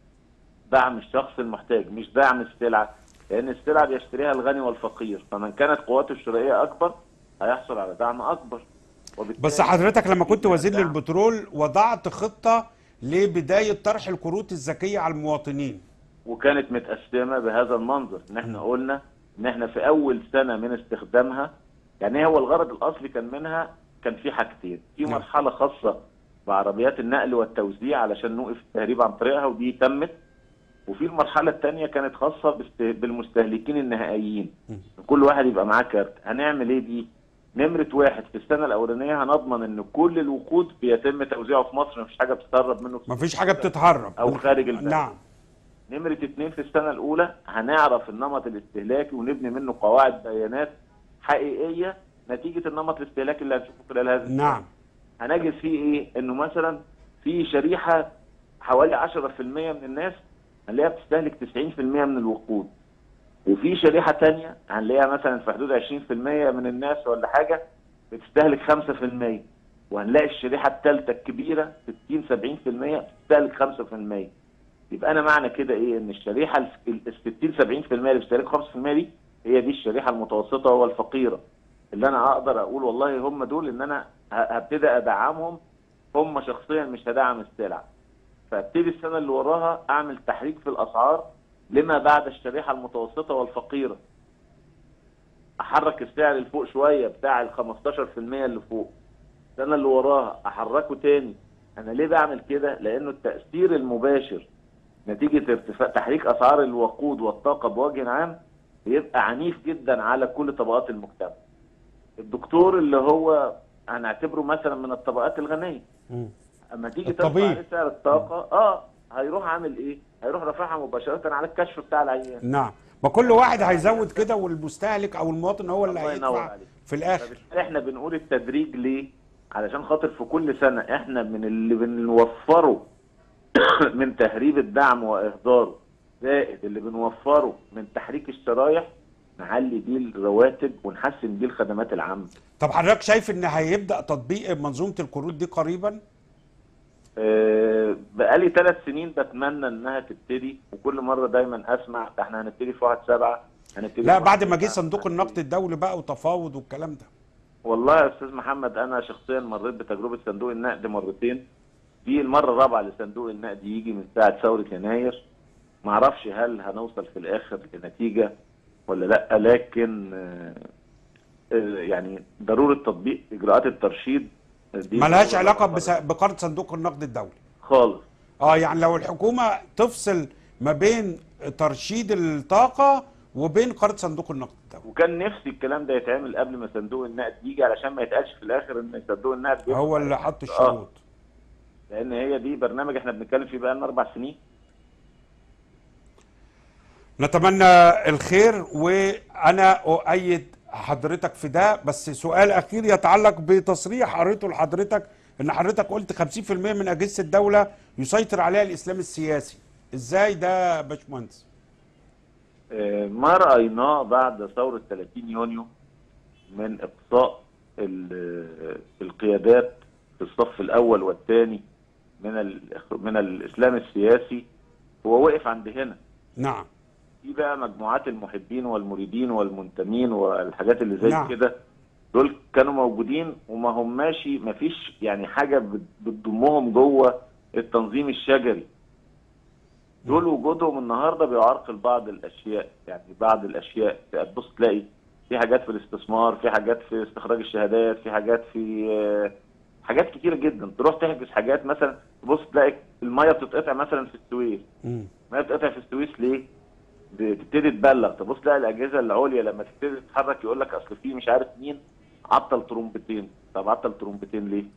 دعم الشخص المحتاج مش دعم السلعه لان السلعه بيشتريها الغني والفقير فمن كانت قواته الشرائيه اكبر هيحصل على دعم اكبر وبالتالي بس حضرتك لما كنت وزير للبترول وضعت خطة لبداية طرح الكروت الذكية على المواطنين وكانت متقسمه بهذا المنظر ان احنا قلنا ان احنا في اول سنه من استخدامها يعني هو الغرض الاصلي كان منها كان في حاجتين في نعم. مرحله خاصه بعربيات النقل والتوزيع علشان نوقف التهريب عن طريقها ودي تمت وفي المرحله الثانيه كانت خاصه باست- بالمستهلكين النهائيين كل واحد يبقى معاه كارت هنعمل ايه دي نمرة واحد في السنة الأولانية هنضمن إن كل الوقود بيتم توزيعه في مصر مفيش حاجة بتسرب منه في مفيش حاجة بتتهرب أو خارج البلد نعم نمرة اتنين في السنة الأولى هنعرف النمط الاستهلاكي ونبني منه قواعد بيانات حقيقية نتيجة النمط الاستهلاكي اللي هنشوفه خلال هذا نعم هنجد فيه إيه؟ إنه مثلا في شريحة حوالي 10% من الناس هنلاقيها بتستهلك 90% من الوقود وفي شريحة تانية هنلاقيها مثلا في حدود 20% من الناس ولا حاجة بتستهلك 5% وهنلاقي الشريحة الثالثة الكبيرة 60 70% بتستهلك 5% يبقى انا معنى كده ايه ان الشريحه ال 60 70% اللي بيشتركوا 5% دي هي دي الشريحه المتوسطه والفقيره اللي انا اقدر اقول والله هم دول ان انا ه- هبتدي ادعمهم هم شخصيا مش هدعم السلع فابتدي السنه اللي وراها اعمل تحريك في الاسعار لما بعد الشريحه المتوسطه والفقيره احرك السعر لفوق شويه بتاع ال 15% اللي فوق السنه اللي وراها احركه تاني انا ليه بعمل كده لانه التاثير المباشر نتيجه ارتفاع تحريك اسعار الوقود والطاقه بوجه عام بيبقى عنيف جدا على كل طبقات المجتمع الدكتور اللي هو هنعتبره مثلا من الطبقات الغنيه مم. اما تيجي ترفع الطبيب. عليه سعر الطاقه اه هيروح عامل ايه هيروح رافعها مباشره على الكشف بتاع العيان نعم ما كل واحد هيزود كده والمستهلك او المواطن هو اللي الله ينور هيدفع عليك. في الاخر فبالتالي احنا بنقول التدريج ليه؟ علشان خاطر في كل سنه احنا من اللي بنوفره من تهريب الدعم واهداره زائد اللي بنوفره من تحريك الشرايح نعلي بيه الرواتب ونحسن بيه الخدمات العامه. طب حضرتك شايف ان هيبدا تطبيق منظومه الكروت دي قريبا آه، بقالي ثلاث سنين بتمنى انها تبتدي وكل مره دايما اسمع ده احنا هنبتدي في واحد سبعة هنبتدي لا في بعد واحد ما جه تسعة. صندوق النقد الدولي بقى وتفاوض والكلام ده والله يا استاذ محمد انا شخصيا مريت بتجربه صندوق النقد مرتين دي المره الرابعه لصندوق النقد يجي من ساعه ثوره يناير ما اعرفش هل هنوصل في الاخر لنتيجه ولا لا لكن آه، آه، يعني ضروره تطبيق اجراءات الترشيد دي ملهاش علاقه بس- بقرض صندوق النقد الدولي خالص اه يعني لو الحكومه تفصل ما بين ترشيد الطاقه وبين قرض صندوق النقد الدولي وكان نفسي الكلام ده يتعمل قبل ما صندوق النقد يجي علشان ما يتقالش في الاخر ان صندوق النقد بيبقى- هو اللي حط آه، الشروط لان هي دي برنامج احنا بنتكلم فيه بقى لنا اربع سنين نتمنى الخير وانا اؤيد حضرتك في ده بس سؤال اخير يتعلق بتصريح قريته لحضرتك ان حضرتك قلت 50% من اجهزه الدوله يسيطر عليها الاسلام السياسي ازاي ده يا باشمهندس آه، ما رايناه بعد ثوره 30 يونيو من اقصاء ال- القيادات في الصف الاول والثاني من ال- من الاسلام السياسي هو وقف عند هنا نعم في بقى مجموعات المحبين والمريدين والمنتمين والحاجات اللي زي نعم. كده دول كانوا موجودين وما هماش ما فيش يعني حاجه بت- بتضمهم جوه التنظيم الشجري دول وجودهم النهارده بيعرقل بعض الاشياء يعني بعض الاشياء تبص تلاقي في حاجات في الاستثمار في حاجات في استخراج الشهادات في حاجات في آه، حاجات كتيره جدا تروح تحجز حاجات مثلا تبص تلاقي الميه بتتقطع مثلا في السويس مم. ما بتقطع في السويس ليه؟ بتبتدي تبلغ تبص تلاقي الاجهزه العليا لما تبتدي تتحرك يقول لك اصل في مش عارف مين عطل ترومبتين طب عطل ترومبتين ليه؟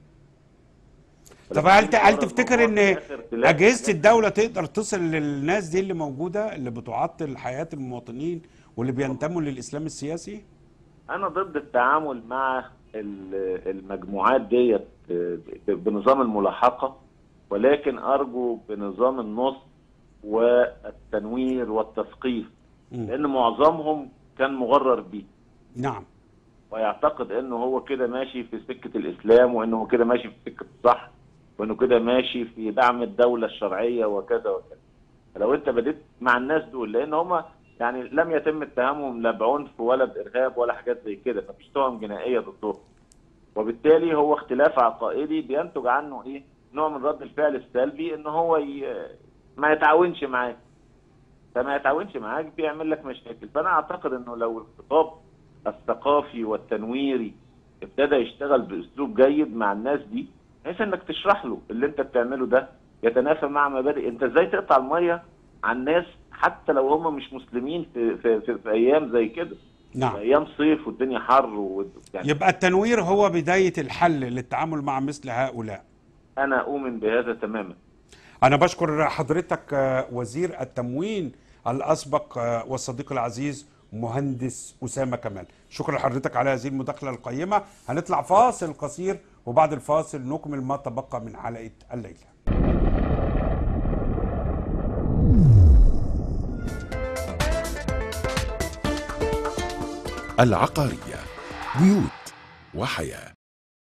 طب هل هل تفتكر ان تلاقي اجهزه الدوله تقدر تصل للناس دي اللي موجوده اللي بتعطل حياه المواطنين واللي بينتموا للاسلام السياسي؟ انا ضد التعامل مع ال- المجموعات ديت ب- بنظام الملاحقه ولكن ارجو بنظام النص والتنوير والتثقيف لان معظمهم كان مغرر بيه نعم ويعتقد انه هو كده ماشي في سكه الاسلام وانه هو كده ماشي في سكه الصح وانه كده ماشي في دعم الدوله الشرعيه وكذا وكذا لو انت بديت مع الناس دول لان هم يعني لم يتم اتهامهم لا بعنف ولا بارهاب ولا حاجات زي كده مفيش تهم جنائيه ضدهم وبالتالي هو اختلاف عقائدي بينتج عنه ايه نوع من رد الفعل السلبي ان هو ي... ما يتعاونش معاك فما يتعاونش معاك بيعمل لك مشاكل فانا اعتقد انه لو الخطاب الثقافي والتنويري ابتدى يشتغل باسلوب جيد مع الناس دي بحيث انك تشرح له اللي انت بتعمله ده يتنافى مع مبادئ انت ازاي تقطع الميه عن ناس حتى لو هم مش مسلمين في في, في, في ايام زي كده نعم في ايام صيف والدنيا حر و... يعني يبقى التنوير هو بدايه الحل للتعامل مع مثل هؤلاء انا اؤمن بهذا تماما أنا بشكر حضرتك آه، وزير التموين الأسبق آه، والصديق العزيز مهندس أسامة كمال شكرا لحضرتك على هذه المداخلة القيمة هنطلع فاصل قصير وبعد الفاصل نكمل ما تبقى من حلقة الليلة العقارية بيوت وحياة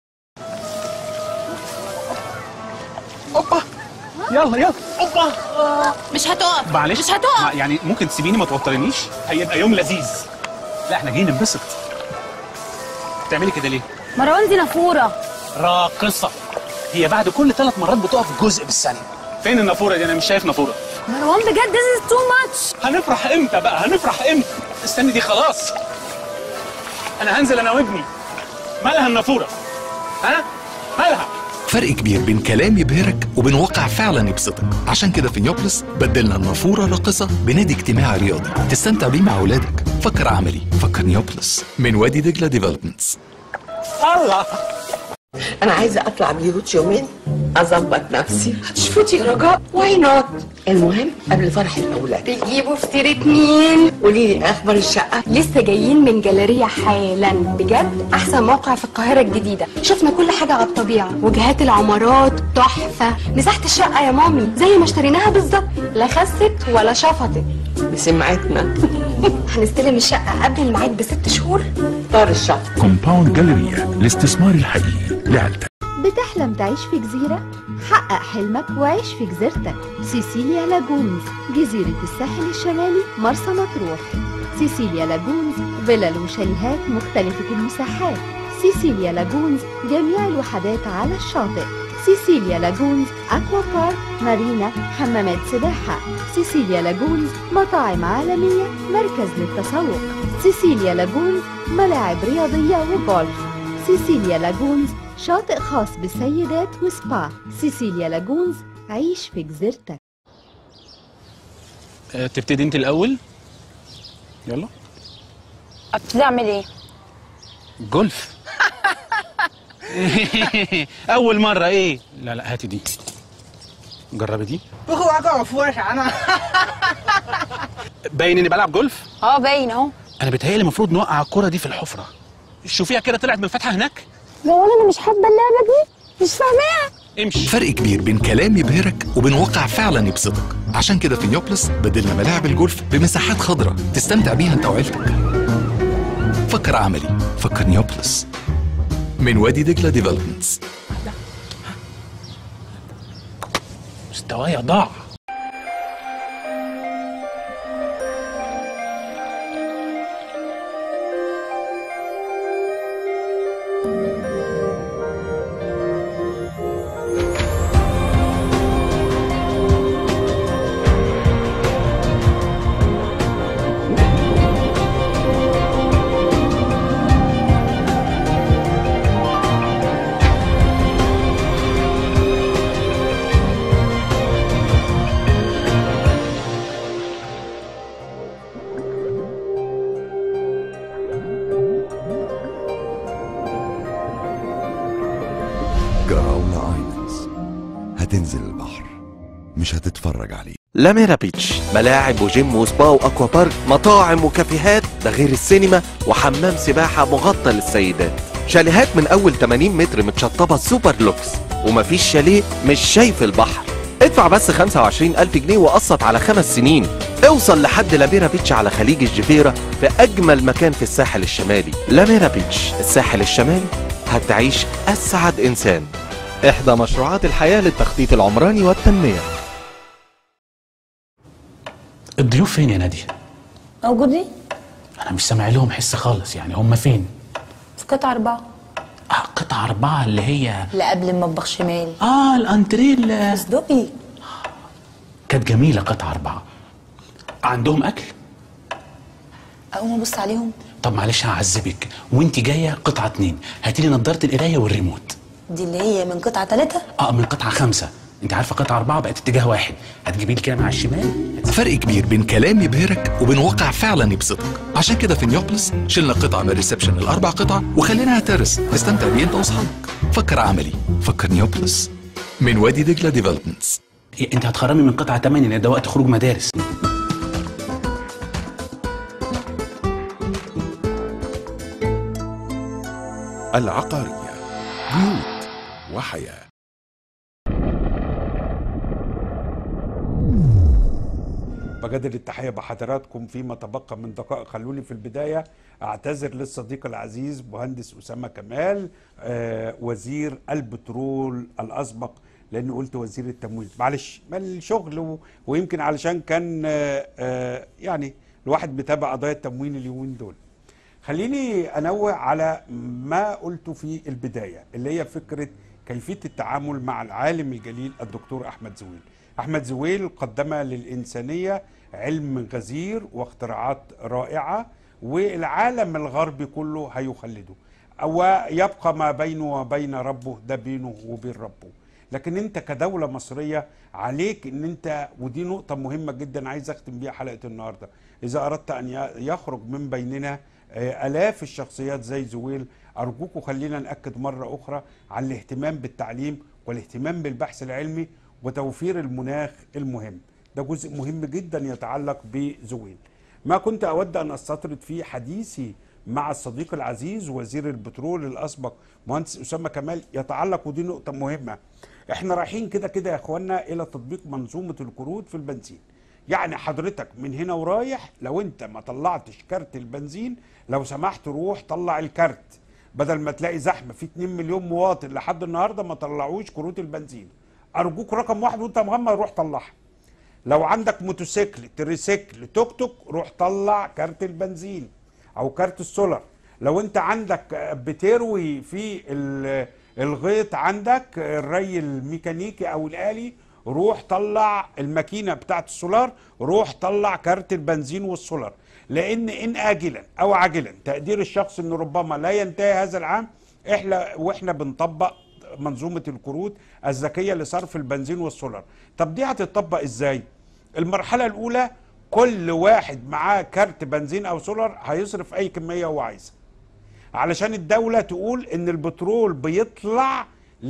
اوبا يلا يلا اوبا مش هتقف معلش مش هتقف ما- يعني ممكن تسيبيني ما توترنيش هيبقى يوم لذيذ لا احنا جايين ننبسط بتعملي كده ليه مروان دي نافوره راقصه هي بعد كل ثلاث مرات بتقف جزء بالثانيه فين النافوره دي انا مش شايف نافوره مروان بجد this is too much هنفرح امتى بقى هنفرح امتى استني دي خلاص انا هنزل انا وابني مالها النافوره ها مالها فرق كبير بين كلام يبهرك وبين واقع فعلا يبسطك عشان كده في نيوبلس بدلنا النافورة راقصة بنادي اجتماعي رياضي تستمتع بيه مع أولادك فكر عملي فكر نيوبلس من وادي دجلة ديفلوبمنتس الله انا عايزه اطلع بيروت يومين اظبط نفسي هتشفطي يا رجاء واي نوت المهم قبل فرح الاولاد بيجيبوا فطيرة مين؟ قولي لي اخبار الشقه لسه جايين من جاليريا حالا بجد احسن موقع في القاهره الجديده شفنا كل حاجه على الطبيعه وجهات العمارات تحفه مساحه الشقه يا مامي زي ما اشتريناها بالظبط لا خست ولا شفطت بسمعتنا هنستلم الشقه قبل الميعاد بست شهور طار الشهر كومباوند جاليريا الاستثمار الحقيقي لعيلتك بتحلم تعيش في جزيرة؟ حقق حلمك وعيش في جزيرتك سيسيليا لاجونز جزيرة الساحل الشمالي مرسى مطروح سيسيليا لاجونز فيلل وشاليهات مختلفة المساحات سيسيليا لاجونز جميع الوحدات على الشاطئ سيسيليا لاجونز أكوا بارك مارينا حمامات سباحة سيسيليا لاجونز مطاعم عالمية مركز للتسوق سيسيليا لاجونز ملاعب رياضية وجولف سيسيليا لاجونز شاطئ خاص بالسيدات وسبا سيسيليا لاجونز عيش في جزيرتك آه، تبتدي انت الاول يلا ابتدي اعمل ايه جولف اول مره ايه لا لا هاتي دي جربي دي 不和我告诉说啥呢？ باين اني بلعب جولف اه باين اهو انا بيتهيألي المفروض نوقع الكرة دي في الحفرة شوفيها كده طلعت من الفتحة هناك هو انا مش حابه اللعبه دي مش فاهماها امشي فرق كبير بين كلام يبهرك وبين واقع فعلا يبسطك عشان كده في نيوبلس بدلنا ملاعب الجولف بمساحات خضراء تستمتع بيها انت وعيلتك فكر عملي فكر نيوبلس من وادي دجلة ديفلوبمنتس مستوايا ضاع جراونا ايلاندز هتنزل البحر مش هتتفرج عليه لاميرا بيتش ملاعب وجيم وسبا واكوا بارك مطاعم وكافيهات ده غير السينما وحمام سباحة مغطى للسيدات شاليهات من اول 80 متر متشطبة سوبر لوكس ومفيش شاليه مش شايف البحر ادفع بس 25 ألف جنيه وقسط على خمس سنين اوصل لحد لاميرا بيتش على خليج الجفيرة في أجمل مكان في الساحل الشمالي لاميرا بيتش الساحل الشمالي هتعيش أسعد إنسان إحدى مشروعات الحياة للتخطيط العمراني والتنمية الضيوف فين يا نادية؟ موجودين أنا مش سامع لهم حس خالص يعني هم فين؟ في قطعة أربعة قطعة أربعة اللي هي اللي قبل المطبخ شمال آه الأنتريه اللي اصدقي كانت جميلة قطعة أربعة عندهم أكل؟ أقوم أبص عليهم طب معلش هعذبك وانت جاية قطعة اتنين هاتي لي نضارة القراية والريموت دي اللي هي من قطعة ثلاثة اه من قطعة خمسة انت عارفة قطعة أربعة بقت اتجاه واحد هتجيبي لي كده مع الشمال فرق كبير بين كلام يبهرك وبين واقع فعلا يبسطك عشان كده في نيوبلس شلنا قطعة من الريسبشن الأربع قطع وخليناها ترس تستمتع بيه انت واصحابك فكر عملي فكر نيوبلس من وادي دجلة ديفلوبمنتس إيه، انت هتخرمي من قطعة 8 لان ده وقت خروج مدارس العقارية بيوت وحياه بجدد التحية بحضراتكم فيما تبقى من دقائق خلوني في البداية أعتذر للصديق العزيز مهندس أسامة كمال آه وزير البترول الأسبق لأني قلت وزير التموين معلش ما الشغل و- ويمكن علشان كان آه آه يعني الواحد بيتابع قضايا التموين اليومين دول خليني انوه على ما قلته في البدايه اللي هي فكره كيفيه التعامل مع العالم الجليل الدكتور احمد زويل. احمد زويل قدم للانسانيه علم غزير واختراعات رائعه والعالم الغربي كله هيخلده. ويبقى ما بينه وبين ربه ده بينه وبين ربه. لكن انت كدوله مصريه عليك ان انت ودي نقطه مهمه جدا عايز اختم بيها حلقه النهارده اذا اردت ان ي- يخرج من بيننا آه، الاف الشخصيات زي زويل ارجوكم خلينا ناكد مره اخرى على الاهتمام بالتعليم والاهتمام بالبحث العلمي وتوفير المناخ المهم ده جزء مهم جدا يتعلق بزويل ما كنت اود ان استطرد في حديثي مع الصديق العزيز وزير البترول الاسبق مهندس اسامه كمال يتعلق ودي نقطه مهمه احنا رايحين كده كده يا اخوانا الى تطبيق منظومه الكروت في البنزين يعني حضرتك من هنا ورايح لو انت ما طلعتش كارت البنزين لو سمحت روح طلع الكارت بدل ما تلاقي زحمه في 2 مليون مواطن لحد النهارده ما طلعوش كروت البنزين ارجوك رقم واحد وانت مغمض روح طلعها لو عندك موتوسيكل تريسيكل توك توك روح طلع كارت البنزين او كارت السولار لو انت عندك بتروي في ال- الغيط عندك الري الميكانيكي او الالي روح طلع الماكينه بتاعت السولار روح طلع كارت البنزين والسولار لان ان اجلا او عاجلا تقدير الشخص ان ربما لا ينتهي هذا العام احنا واحنا بنطبق منظومه الكروت الذكيه لصرف البنزين والسولار طب دي هتطبق ازاي المرحله الاولى كل واحد معاه كارت بنزين او سولار هيصرف اي كميه هو عايزها علشان الدولة تقول ان البترول بيطلع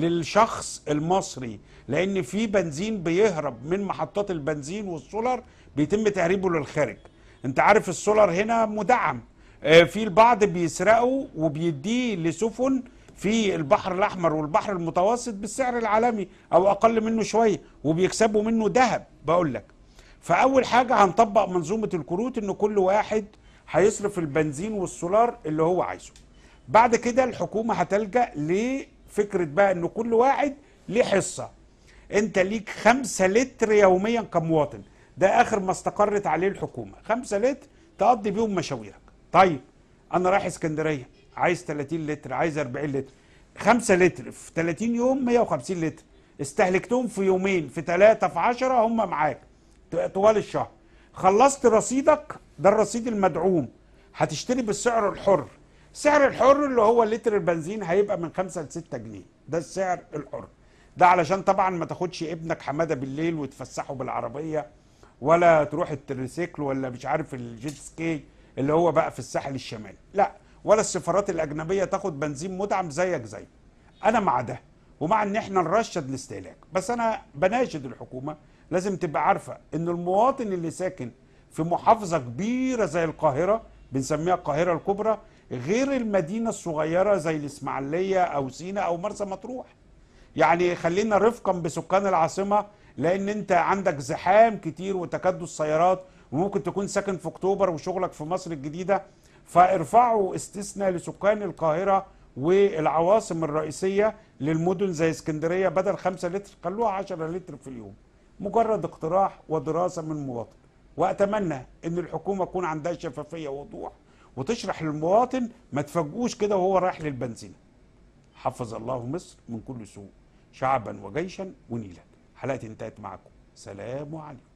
للشخص المصري لان في بنزين بيهرب من محطات البنزين والسولار بيتم تهريبه للخارج انت عارف السولار هنا مدعم آه، في البعض بيسرقه وبيديه لسفن في البحر الاحمر والبحر المتوسط بالسعر العالمي او اقل منه شويه وبيكسبوا منه ذهب بقول لك فاول حاجه هنطبق منظومه الكروت ان كل واحد هيصرف البنزين والسولار اللي هو عايزه بعد كده الحكومه هتلجا لفكره بقى ان كل واحد ليه حصه انت ليك خمسة لتر يوميا كمواطن ده اخر ما استقرت عليه الحكومه خمسة لتر تقضي بيهم مشاويرك طيب انا رايح اسكندريه عايز 30 لتر عايز 40 لتر 5 لتر في 30 يوم 150 لتر استهلكتهم في يومين في ثلاثة في 10 هم معاك ط- طوال الشهر خلصت رصيدك ده الرصيد المدعوم هتشتري بالسعر الحر سعر الحر اللي هو لتر البنزين هيبقى من 5 ل 6 جنيه ده السعر الحر ده علشان طبعا ما تاخدش ابنك حماده بالليل وتفسحه بالعربيه ولا تروح التريسيكل ولا مش عارف الجيت سكي اللي هو بقى في الساحل الشمالي لا ولا السفارات الاجنبيه تاخد بنزين مدعم زيك زي انا مع ده ومع ان احنا نرشد الاستهلاك بس انا بناشد الحكومه لازم تبقى عارفه ان المواطن اللي ساكن في محافظه كبيره زي القاهره بنسميها القاهره الكبرى غير المدينه الصغيره زي الاسماعيليه او سينا او مرسى مطروح يعني خلينا رفقا بسكان العاصمه لان انت عندك زحام كتير وتكدس سيارات وممكن تكون ساكن في اكتوبر وشغلك في مصر الجديده فارفعوا استثناء لسكان القاهره والعواصم الرئيسيه للمدن زي اسكندريه بدل 5 لتر خلوها 10 لتر في اليوم مجرد اقتراح ودراسه من مواطن واتمنى ان الحكومه يكون عندها شفافيه ووضوح وتشرح للمواطن ما تفاجئوش كده وهو رايح للبنزينه حفظ الله مصر من كل سوء شعبا وجيشا ونيلا حلقتي انتهت معكم سلام عليكم